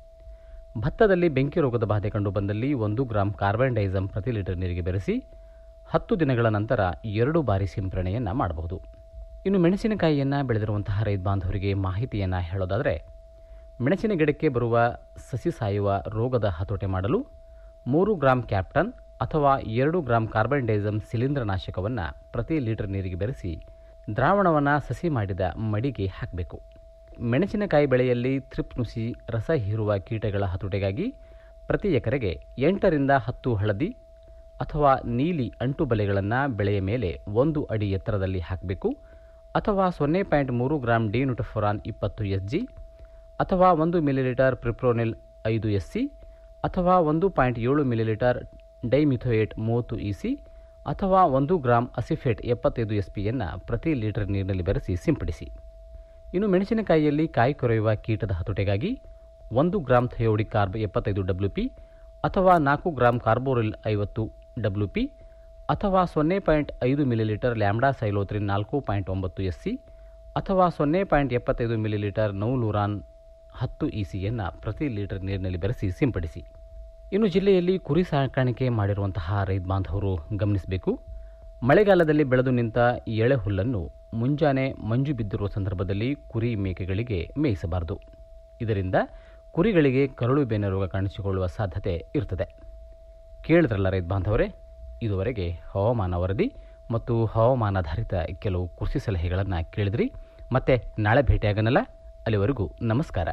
Speaker 6: ಭತ್ತದಲ್ಲಿ ಬೆಂಕಿ ರೋಗದ ಬಾಧೆ ಕಂಡುಬಂದಲ್ಲಿ ಒಂದು ಗ್ರಾಂ ಕಾರ್ಬನ್ ಡೈಸಮ್ ಪ್ರತಿ ಲೀಟರ್ ನೀರಿಗೆ ಬೆರೆಸಿ ಹತ್ತು ದಿನಗಳ ನಂತರ ಎರಡು ಬಾರಿ ಸಿಂಪರಣೆಯನ್ನು ಮಾಡಬಹುದು ಇನ್ನು ಮೆಣಸಿನಕಾಯಿಯನ್ನು ಬೆಳೆದಿರುವಂತಹ ರೈತ ಬಾಂಧವರಿಗೆ ಮಾಹಿತಿಯನ್ನು ಹೇಳೋದಾದರೆ ಮೆಣಸಿನ ಗಿಡಕ್ಕೆ ಬರುವ ಸಸಿ ಸಾಯುವ ರೋಗದ ಹತೋಟಿ ಮಾಡಲು ಮೂರು ಗ್ರಾಂ ಕ್ಯಾಪ್ಟನ್ ಅಥವಾ ಎರಡು ಗ್ರಾಂ ಕಾರ್ಬನ್ ಡೈಸಮ್ ಶಿಲೀಂಧ್ರನಾಶಕವನ್ನು ಪ್ರತಿ ಲೀಟರ್ ನೀರಿಗೆ ಬೆರೆಸಿ ದ್ರಾವಣವನ್ನು ಸಸಿ ಮಾಡಿದ ಮಡಿಗೆ ಹಾಕಬೇಕು ಮೆಣಸಿನಕಾಯಿ ಬೆಳೆಯಲ್ಲಿ ಥ್ರಿಪ್ಸ್ ನುಸಿ ರಸ ಹೀರುವ ಕೀಟಗಳ ಹತೋಟಿಗಾಗಿ ಪ್ರತಿ ಎಕರೆಗೆ ಎಂಟರಿಂದ ಹತ್ತು ಹಳದಿ ಅಥವಾ ನೀಲಿ ಅಂಟು ಬಲೆಗಳನ್ನು ಬೆಳೆಯ ಮೇಲೆ ಒಂದು ಅಡಿ ಎತ್ತರದಲ್ಲಿ ಹಾಕಬೇಕು ಅಥವಾ ಸೊನ್ನೆ ಪಾಯಿಂಟ್ ಮೂರು ಗ್ರಾಂ ಡಿನುಟಫೊರಾನ್ ಇಪ್ಪತ್ತು ಎಸ್ ಜಿ ಅಥವಾ ಒಂದು ಮಿಲಿಲೀಟರ್ ಪ್ರಿಪ್ರೋನಿಲ್ ಐದು ಎಸ್ ಸಿ ಅಥವಾ ಒಂದು ಪಾಯಿಂಟ್ ಏಳು ಮಿಲಿಲೀಟರ್ ಡೈಮಿಥೋಯೇಟ್ ಮೂವತ್ತು ಇ ಸಿ ಅಥವಾ ಒಂದು ಗ್ರಾಂ ಅಸಿಫೇಟ್ ಎಪ್ಪತ್ತೈದು ಎಸ್ ಪಿಯನ್ನು ಪ್ರತಿ ಲೀಟರ್ ನೀರಿನಲ್ಲಿ ಬೆರೆಸಿ ಸಿಂಪಡಿಸಿ ಇನ್ನು ಮೆಣಸಿನಕಾಯಿಯಲ್ಲಿ ಕಾಯಿ ಕೊರೆಯುವ ಕೀಟದ ಹತೋಟಿಗಾಗಿ ಒಂದು ಗ್ರಾಂ ಥಯೋಡಿಕ್ ಕಾರ್ಬ್ ಎಪ್ಪತ್ತೈದು ಡಬ್ಲ್ಯೂ ಪಿ ಅಥವಾ ನಾಲ್ಕು ಗ್ರಾಂ ಕಾರ್ಬೋರಿಲ್ ಐವತ್ತು ಡಬ್ಲ್ಯೂ ಪಿ ಅಥವಾ ಸೊನ್ನೆ ಪಾಯಿಂಟ್ ಐದು ಮಿಲಿಲೀಟರ್ ಲ್ಯಾಂಬ್ಡಾ ಸೈಲೋತ್ರಿನ್ ನಾಲ್ಕು ಪಾಯಿಂಟ್ ಒಂಬತ್ತು ಎಸ್ ಸಿ ಅಥವಾ ಸೊನ್ನೆ ಪಾಯಿಂಟ್ ಎಪ್ಪತ್ತೈದು ಮಿಲಿಲೀಟರ್ ನೌಲುರಾನ್ ಹತ್ತು ಇ ಸಿಯನ್ನು ಪ್ರತಿ ಲೀಟರ್ ನೀರಿನಲ್ಲಿ ಬೆರೆಸಿ ಸಿಂಪಡಿಸಿ ಇನ್ನು ಜಿಲ್ಲೆಯಲ್ಲಿ ಕುರಿ ಸಾಕಾಣಿಕೆ ಮಾಡಿರುವಂತಹ ರೈತ ಬಾಂಧವರು ಗಮನಿಸಬೇಕು ಮಳೆಗಾಲದಲ್ಲಿ ಬೆಳೆದು ನಿಂತ ಎಳೆ ಹುಲ್ಲನ್ನು ಮುಂಜಾನೆ ಮಂಜು ಬಿದ್ದಿರುವ ಸಂದರ್ಭದಲ್ಲಿ ಕುರಿ ಮೇಕೆಗಳಿಗೆ ಮೇಯಿಸಬಾರದು ಇದರಿಂದ ಕುರಿಗಳಿಗೆ ಕರಳು ಬೇನೆ ರೋಗ ಕಾಣಿಸಿಕೊಳ್ಳುವ ಸಾಧ್ಯತೆ ಇರ್ತದೆ ಕೇಳಿದ್ರಲ್ಲ ರೈತ ಬಾಂಧವರೇ ಇದುವರೆಗೆ ಹವಾಮಾನ ವರದಿ ಮತ್ತು ಹವಾಮಾನಾಧಾರಿತ ಕೆಲವು ಕೃಷಿ ಸಲಹೆಗಳನ್ನು ಕೇಳಿದ್ರಿ ಮತ್ತೆ ನಾಳೆ ಭೇಟಿಯಾಗನಲ್ಲ ಅಲ್ಲಿವರೆಗೂ ನಮಸ್ಕಾರ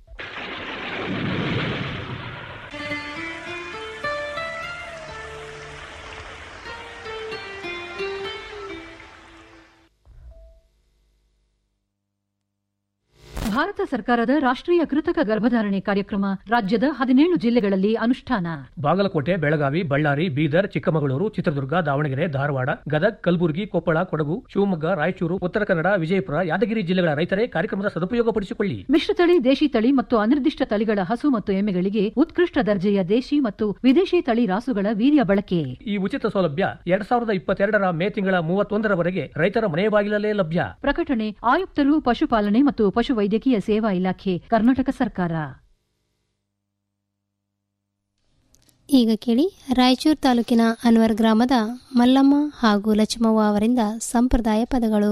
Speaker 2: ಭಾರತ ಸರ್ಕಾರದ ರಾಷ್ಟ್ರೀಯ ಕೃತಕ ಗರ್ಭಧಾರಣೆ ಕಾರ್ಯಕ್ರಮ ರಾಜ್ಯದ ಹದಿನೇಳು ಜಿಲ್ಲೆಗಳಲ್ಲಿ ಅನುಷ್ಠಾನ
Speaker 9: ಬಾಗಲಕೋಟೆ ಬೆಳಗಾವಿ ಬಳ್ಳಾರಿ ಬೀದರ್ ಚಿಕ್ಕಮಗಳೂರು ಚಿತ್ರದುರ್ಗ ದಾವಣಗೆರೆ ಧಾರವಾಡ ಗದಗ್ ಕಲಬುರಗಿ ಕೊಪ್ಪಳ ಕೊಡಗು ಶಿವಮೊಗ್ಗ ರಾಯಚೂರು ಉತ್ತರ ಕನ್ನಡ ವಿಜಯಪುರ ಯಾದಗಿರಿ ಜಿಲ್ಲೆಗಳ ರೈತರೇ ಕಾರ್ಯಕ್ರಮದ ಸದುಪಯೋಗಪಡಿಸಿಕೊಳ್ಳಿ
Speaker 2: ಮಿಶ್ರತಳಿ ದೇಶಿ ತಳಿ ಮತ್ತು ಅನಿರ್ದಿಷ್ಟ ತಳಿಗಳ ಹಸು ಮತ್ತು ಎಮ್ಮೆಗಳಿಗೆ ಉತ್ಕೃಷ್ಟ ದರ್ಜೆಯ ದೇಶಿ ಮತ್ತು ವಿದೇಶಿ ತಳಿ ರಾಸುಗಳ ವೀರ್ಯ ಬಳಕೆ
Speaker 9: ಈ ಉಚಿತ ಸೌಲಭ್ಯ ಎರಡ್ ಸಾವಿರದ ಇಪ್ಪತ್ತೆರಡರ ಮೇ ತಿಂಗಳ ಮೂವತ್ತೊಂದರವರೆಗೆ ರೈತರ ಮನೆ ಬಾಗಿಲಲ್ಲೇ ಲಭ್ಯ
Speaker 2: ಪ್ರಕಟಣೆ ಆಯುಕ್ತರು ಪಶುಪಾಲನೆ ಮತ್ತು ಪಶುವೈದ್ಯಕೀಯ ಸೇವಾ ಇಲಾಖೆ ಕರ್ನಾಟಕ ಸರ್ಕಾರ
Speaker 3: ಈಗ ಕೇಳಿ ರಾಯಚೂರು ತಾಲೂಕಿನ ಅನ್ವರ್ ಗ್ರಾಮದ ಮಲ್ಲಮ್ಮ ಹಾಗೂ ಲಕ್ಷ್ಮವ್ವ ಅವರಿಂದ ಸಂಪ್ರದಾಯ ಪದಗಳು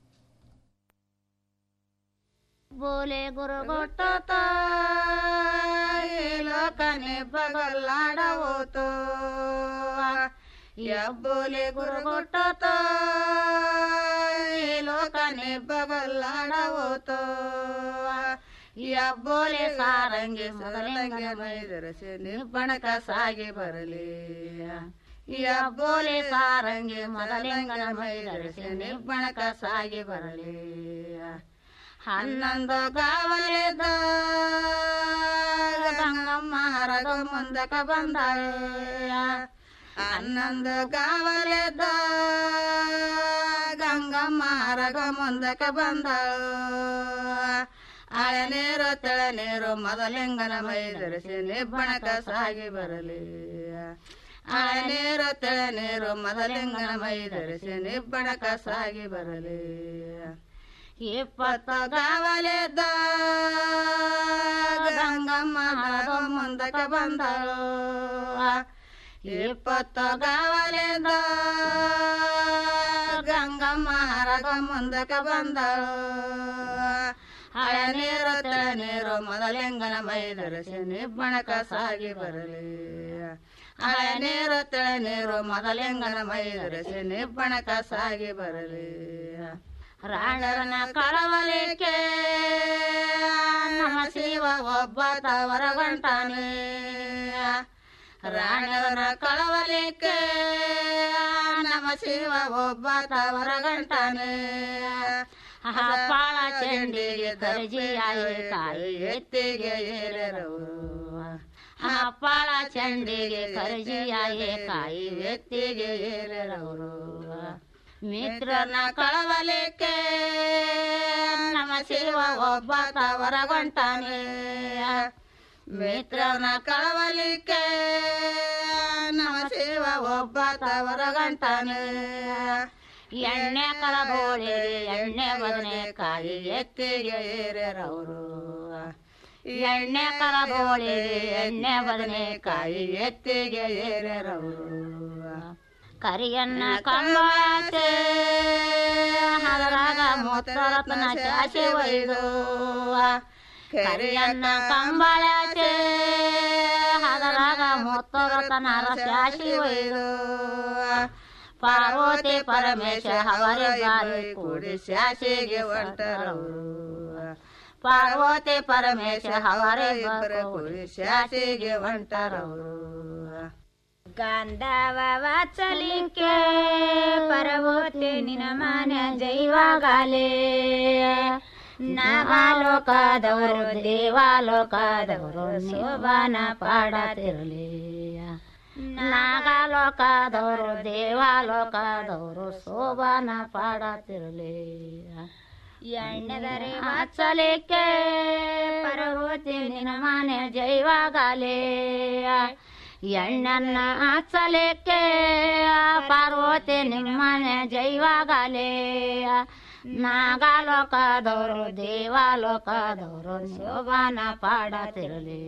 Speaker 10: ಬೋಲೆ ಗುರುಗೊಟ್ಟ ಲೋಕನೆ ಬಗಲಾಡವೋತು ಬೋಲೆ ಗುರುಗೊಟ್ಟ ಲೋಕನೆ ಬಗಲಾಡವೋತು ಬೋಲೆ ಸಾರಂಗಿ ಮೊದಲಂಗೆ ಮೈದರಸಿ ನಿಬ್ಬಣಕ ಸಾಗಿ ಬರಲಿ ಬೋಲೆ ಸಾರಂಗಿ ಮೊದಲಿಂಗನ ಮೈದರಸಿ ನಿಬ್ಬಣಕ ಸಾಗಿ ಬರಲಿ ಹನ್ನೊಂದು ಗಾವಲಿದ ಗಂಗಮ್ಮ ಹರಗ ಮುಂದಕ ಬಂದಾಳೆ ಹನ್ನೊಂದು ಗಾವಲಿದ ಗಂಗಮ್ಮ ಹರಗ ಮುಂದಕ ಬಂದಳು ಆಳೆ ನೀರು ತೆಳ ನೀರು ಮೊದಲಿಂಗನ ಮೈ ಧರಿಸಿ ನಿಬ್ಬಣಕ ಸಾಗಿ ಬರಲಿ ಆಳೆ ನೀರು ತೆಳ ನೀರು ಮೊದಲಿಂಗನ ಮೈ ಧರಿಸಿ ನಿಬ್ಬಣಕ ಸಾಗಿ ಬರಲಿ ಇಪ್ಪತ್ತು ಗಾವಲಿದ್ದ ಗಂಗಮ್ಮ ಗಾವ ಮುಂದಕ್ಕೆ ಬಂದಳು ಇಪ್ಪತ್ತು ಗಾವಲಿದ್ದ ಗಂಗಮ್ಮ ಹರಗ ಮುಂದಕ್ಕೆ ಬಂದಳು ಹಳೆ ನೀರು ತೆಳ ನೀರು ಮೊದಲಿಂಗನ ಮೈ ಧರಿಸಿ ನಿಬ್ಬಣಕ ಸಾಗಿ ಬರಲಿ ಹಳೆ ನೀರು ತೆಳ ನೀರು ಮೊದಲಿಂಗನ ಮೈ ಧರಿಸಿ ನಿಬ್ಬಣಕ ಸಾಗಿ ಬರಲಿ ರಾಣರನ ಕಳವಳಿಕೆ ನಮ್ಮ ಶಿವ ಒಬ್ಬ ಹೊರಗಂಟಾನೆ ರಾಣರನ ಕಳವಳಿಕೆ ನಮ್ಮ ಶಿವ ಒಬ್ಬ ಹೊರಗಂಟಾನೆ ಪಾಳ ಚೆಂಡಿಗೆ ದರ್ಜಿಯಾಯಿ ಕಾಯಿ ಎತ್ತಿಗೆ ಏರರವರು ಪಾಳ ಚಂಡಿಗೆ ಕರ್ಜಿಯಾಯಿ ಕಾಯಿ ಎತ್ತಿಗೆ ಏರರವರು ಮಿತ್ರನ ಕಳವಲಿಕೆ ನಮ್ಮ ಶಿವ ಒಬ್ಬ ಹೊರಗೊಂಟಾನೆ ಮಿತ್ರನ ಕಳವಲಿಕೆ ನಮ್ಮ ಶಿವ ಒಬ್ಬ ಹೊರಗಂಟಾನೆ ಎಣ್ಣೆ ಕಳಬೋಳಿ ಎಣ್ಣೆ ಬದನೆಕಾಯಿ ಎತ್ತಿಗೆ ಏರರವರು ಎಣ್ಣೆ ಕಳಬೋಳಿ ಎಣ್ಣೆ ಬದನೆಕಾಯಿ ಎತ್ತಿಗೆ ಏರರವರು ಕರಿಯನ್ನ ಕಂಬಾಸೆ ಅದರಾಗ ಮೂತ್ರರತ್ನ ಶಾಸೆ ಒಯ್ದು ಕರಿಯನ್ನ ಕಂಬಳಾಚೆ ಅದರಾಗ ಮೂತ್ರರತ್ನ ಶಾಸಿ ಒಯ್ದು ಪಾರ್ವತಿ ಪರಮೇಶ ಅವರ ಬಾರಿ ಕೂಡಿ ಶಾಸಿಗೆ ಹೊಂಟರವರು ಪಾರ್ವತಿ ಪರಮೇಶ ಅವರೇ ಕೂಡಿ ಶಾಸಿಗೆ ಹೊಂಟರವರು
Speaker 11: ಗಂಧವ ವಾತ್ಸಲಿಕ್ಕೆ ಪರವೋತೆ ನಿನ ಮಾನ ಜೈವಾಗಲೇ ನಾಗಾಲೋಕದವರು ದೇವಾಲೋಕದವರು ಶೋಭಾನ ಪಾಡತಿರಲಿ ನಾಗಾಲೋಕದವರು ದೇವಾಲೋಕದವರು ಶೋಭಾನ ಪಾಡತಿರಲಿ ಎಣ್ಣೆದರೆ ವಾತ್ಸಲಿಕ್ಕೆ ಪರವೋತಿ ನಿನ ಮಾನೆ ಜೈವಾಗಲೇ ಎಣ್ಣನ್ನ ಹಚ್ಚಲಿಕ್ಕೆ ಪಾರ್ವತಿ ನಿಮ್ಮನೆ ಜೈವಾಗಲೇ ನಾಗಾಲೋಕದವರು ದೇವಾಲೋಕದವರು ಶೋಭಾನ ಪಾಡತಿರಲಿ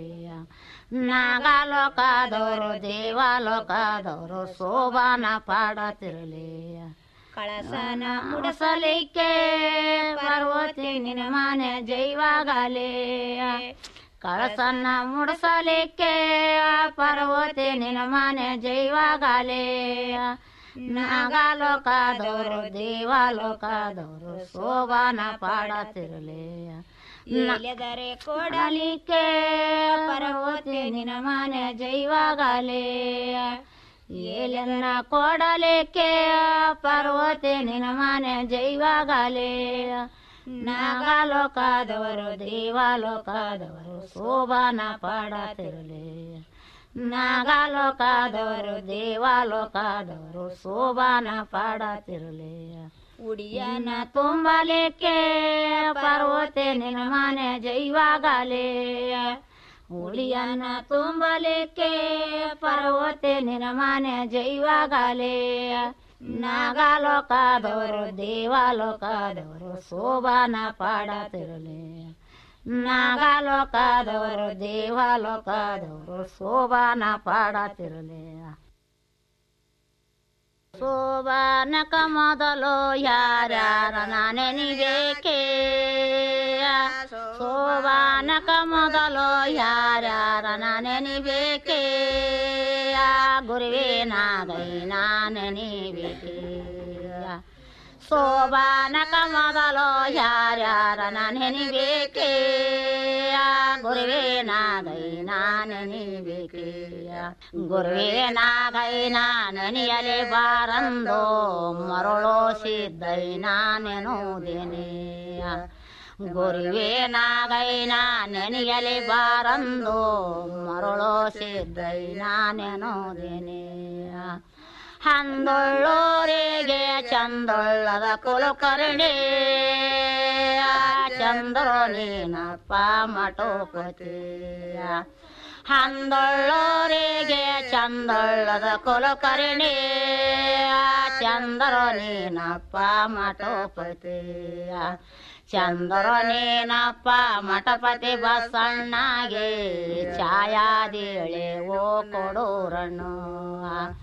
Speaker 11: ನಾಗಾಲೋಕದವರು ದೇವಾಲೋಕದವರು ಶೋಭಾನ ಪಾಡತಿರಲಿ ಕಳಸನ ಮುಡಸಲಿಕ್ಕೆ ಪಾರ್ವತಿ ನಿನ್ನ ಮನೆ ಜೈವಾಗಲೇ ಕಳಸನ್ನ ಮುಡಸಲಿಕ್ಕೆ ಪರ್ವತಿ ನಿನ್ನ ಮನೆ ಜೈವಾಗಲೇ ನಾಗಾಲೋಕದವರು ದೇವಾಲೋಕದವರು ಶೋಭಾನ ಪಾಡತಿರಲಿ ನಲೆದರೆ ಕೊಡಲಿಕ್ಕೆ ಪರ್ವತಿ ನಿನ್ನ ಮನೆ ಜೈವಾಗಲೇ ಏಲನ್ನ ಕೊಡಲಿಕ್ಕೆ ಪರ್ವತಿ ನಿನ್ನ ಮನೆ ಜೈವಾಗಲೇ ನಾಗಾಲೋಕದವರು ದೇವಾಲೋಕದವರು ಶೋಭಾನ ಪಾಡತಿರಲಿ ನಾಗಾಲೋಕದವರು ದೇವಾಲೋಕದವರು ಶೋಭಾನ ಪಾಡತಿರಲಿ ಉಡಿಯನ ತುಂಬಲಿಕ್ಕೆ ಪರ್ವತೆ ನಿನ್ನ ಮನೆ ಜೈವಾಗಲೇ ಉಳಿಯನ್ನ ತುಂಬಲಿಕ್ಕೆ ಪರ್ವತೆ ನಿನ್ನ ಮನೆ ಜೈವಾಗಲೇ ನಾಗಾಲೋಕದವರು ದೇವಾಲೋಕದವರು ಶೋಭಾನ ಪಾಡತಿರಲಿ ನಾಗಾಲೋಕದವರು ದೇವಾಲೋಕದವರು ಶೋಭಾನ ಪಾಡತಿರಲಿ ಶೋಭಾನಕ ಮೊದಲು ಯಾರ್ಯಾರ ನಾನೆನಿಬೇಕೇ ಶೋಭಾನಕ ಮೊದಲು ಯಾರ್ಯಾರ ನಾನೆನಿಬೇಕೇ ಗುರುವೇ ನಾಗೈ ನಾನೆನಿಬೇಕೇ ಶೋಭಾನಕ ಮೊದಲು ಯಾರ್ಯಾರ ನಾನೆನಿಬೇಕೇ ಗುರುವೇ ನಾಗೈ ನಾನೆನಿಬೇಕೇ ಗುರುವೇ ನಾಗೈ ನಾನೆನಿಯಲಿ ಬಾರಂದೋ ಮರಳೋ ಸಿದ್ದೈ ನಾನೆನುವುದೇನೆ ಗುರುವೇ ನಾಗೈ ನಾನೆನಿಯಲಿ ಬಾರಂದೋ ಮರಳೋ ಸಿದ್ದೈ ನಾನೆನುವುದೇನೆ ಹಂದೊಳ್ಳೋರಿಗೆ ಚಂದೊಳ್ಳದ ಕುಲಕರ್ಣಿ ಚಂದ್ರ ನೀನಪ್ಪ ಮಠೋಪತಿ ಹಂದೊಳ್ಳೋರಿಗೆ ಚಂದೊಳ್ಳದ ಕುಲಕರ್ಣಿ ಚಂದ್ರ ನೀನಪ್ಪ ಮಠೋಪತಿ ಚಂದ್ರ ನೀನಪ್ಪ ಮಠಪತಿ ಬಸಣ್ಣಗೆ ಛಾಯಾದಿಳೆ ಓ ಕೊಡೋರಣ್ಣು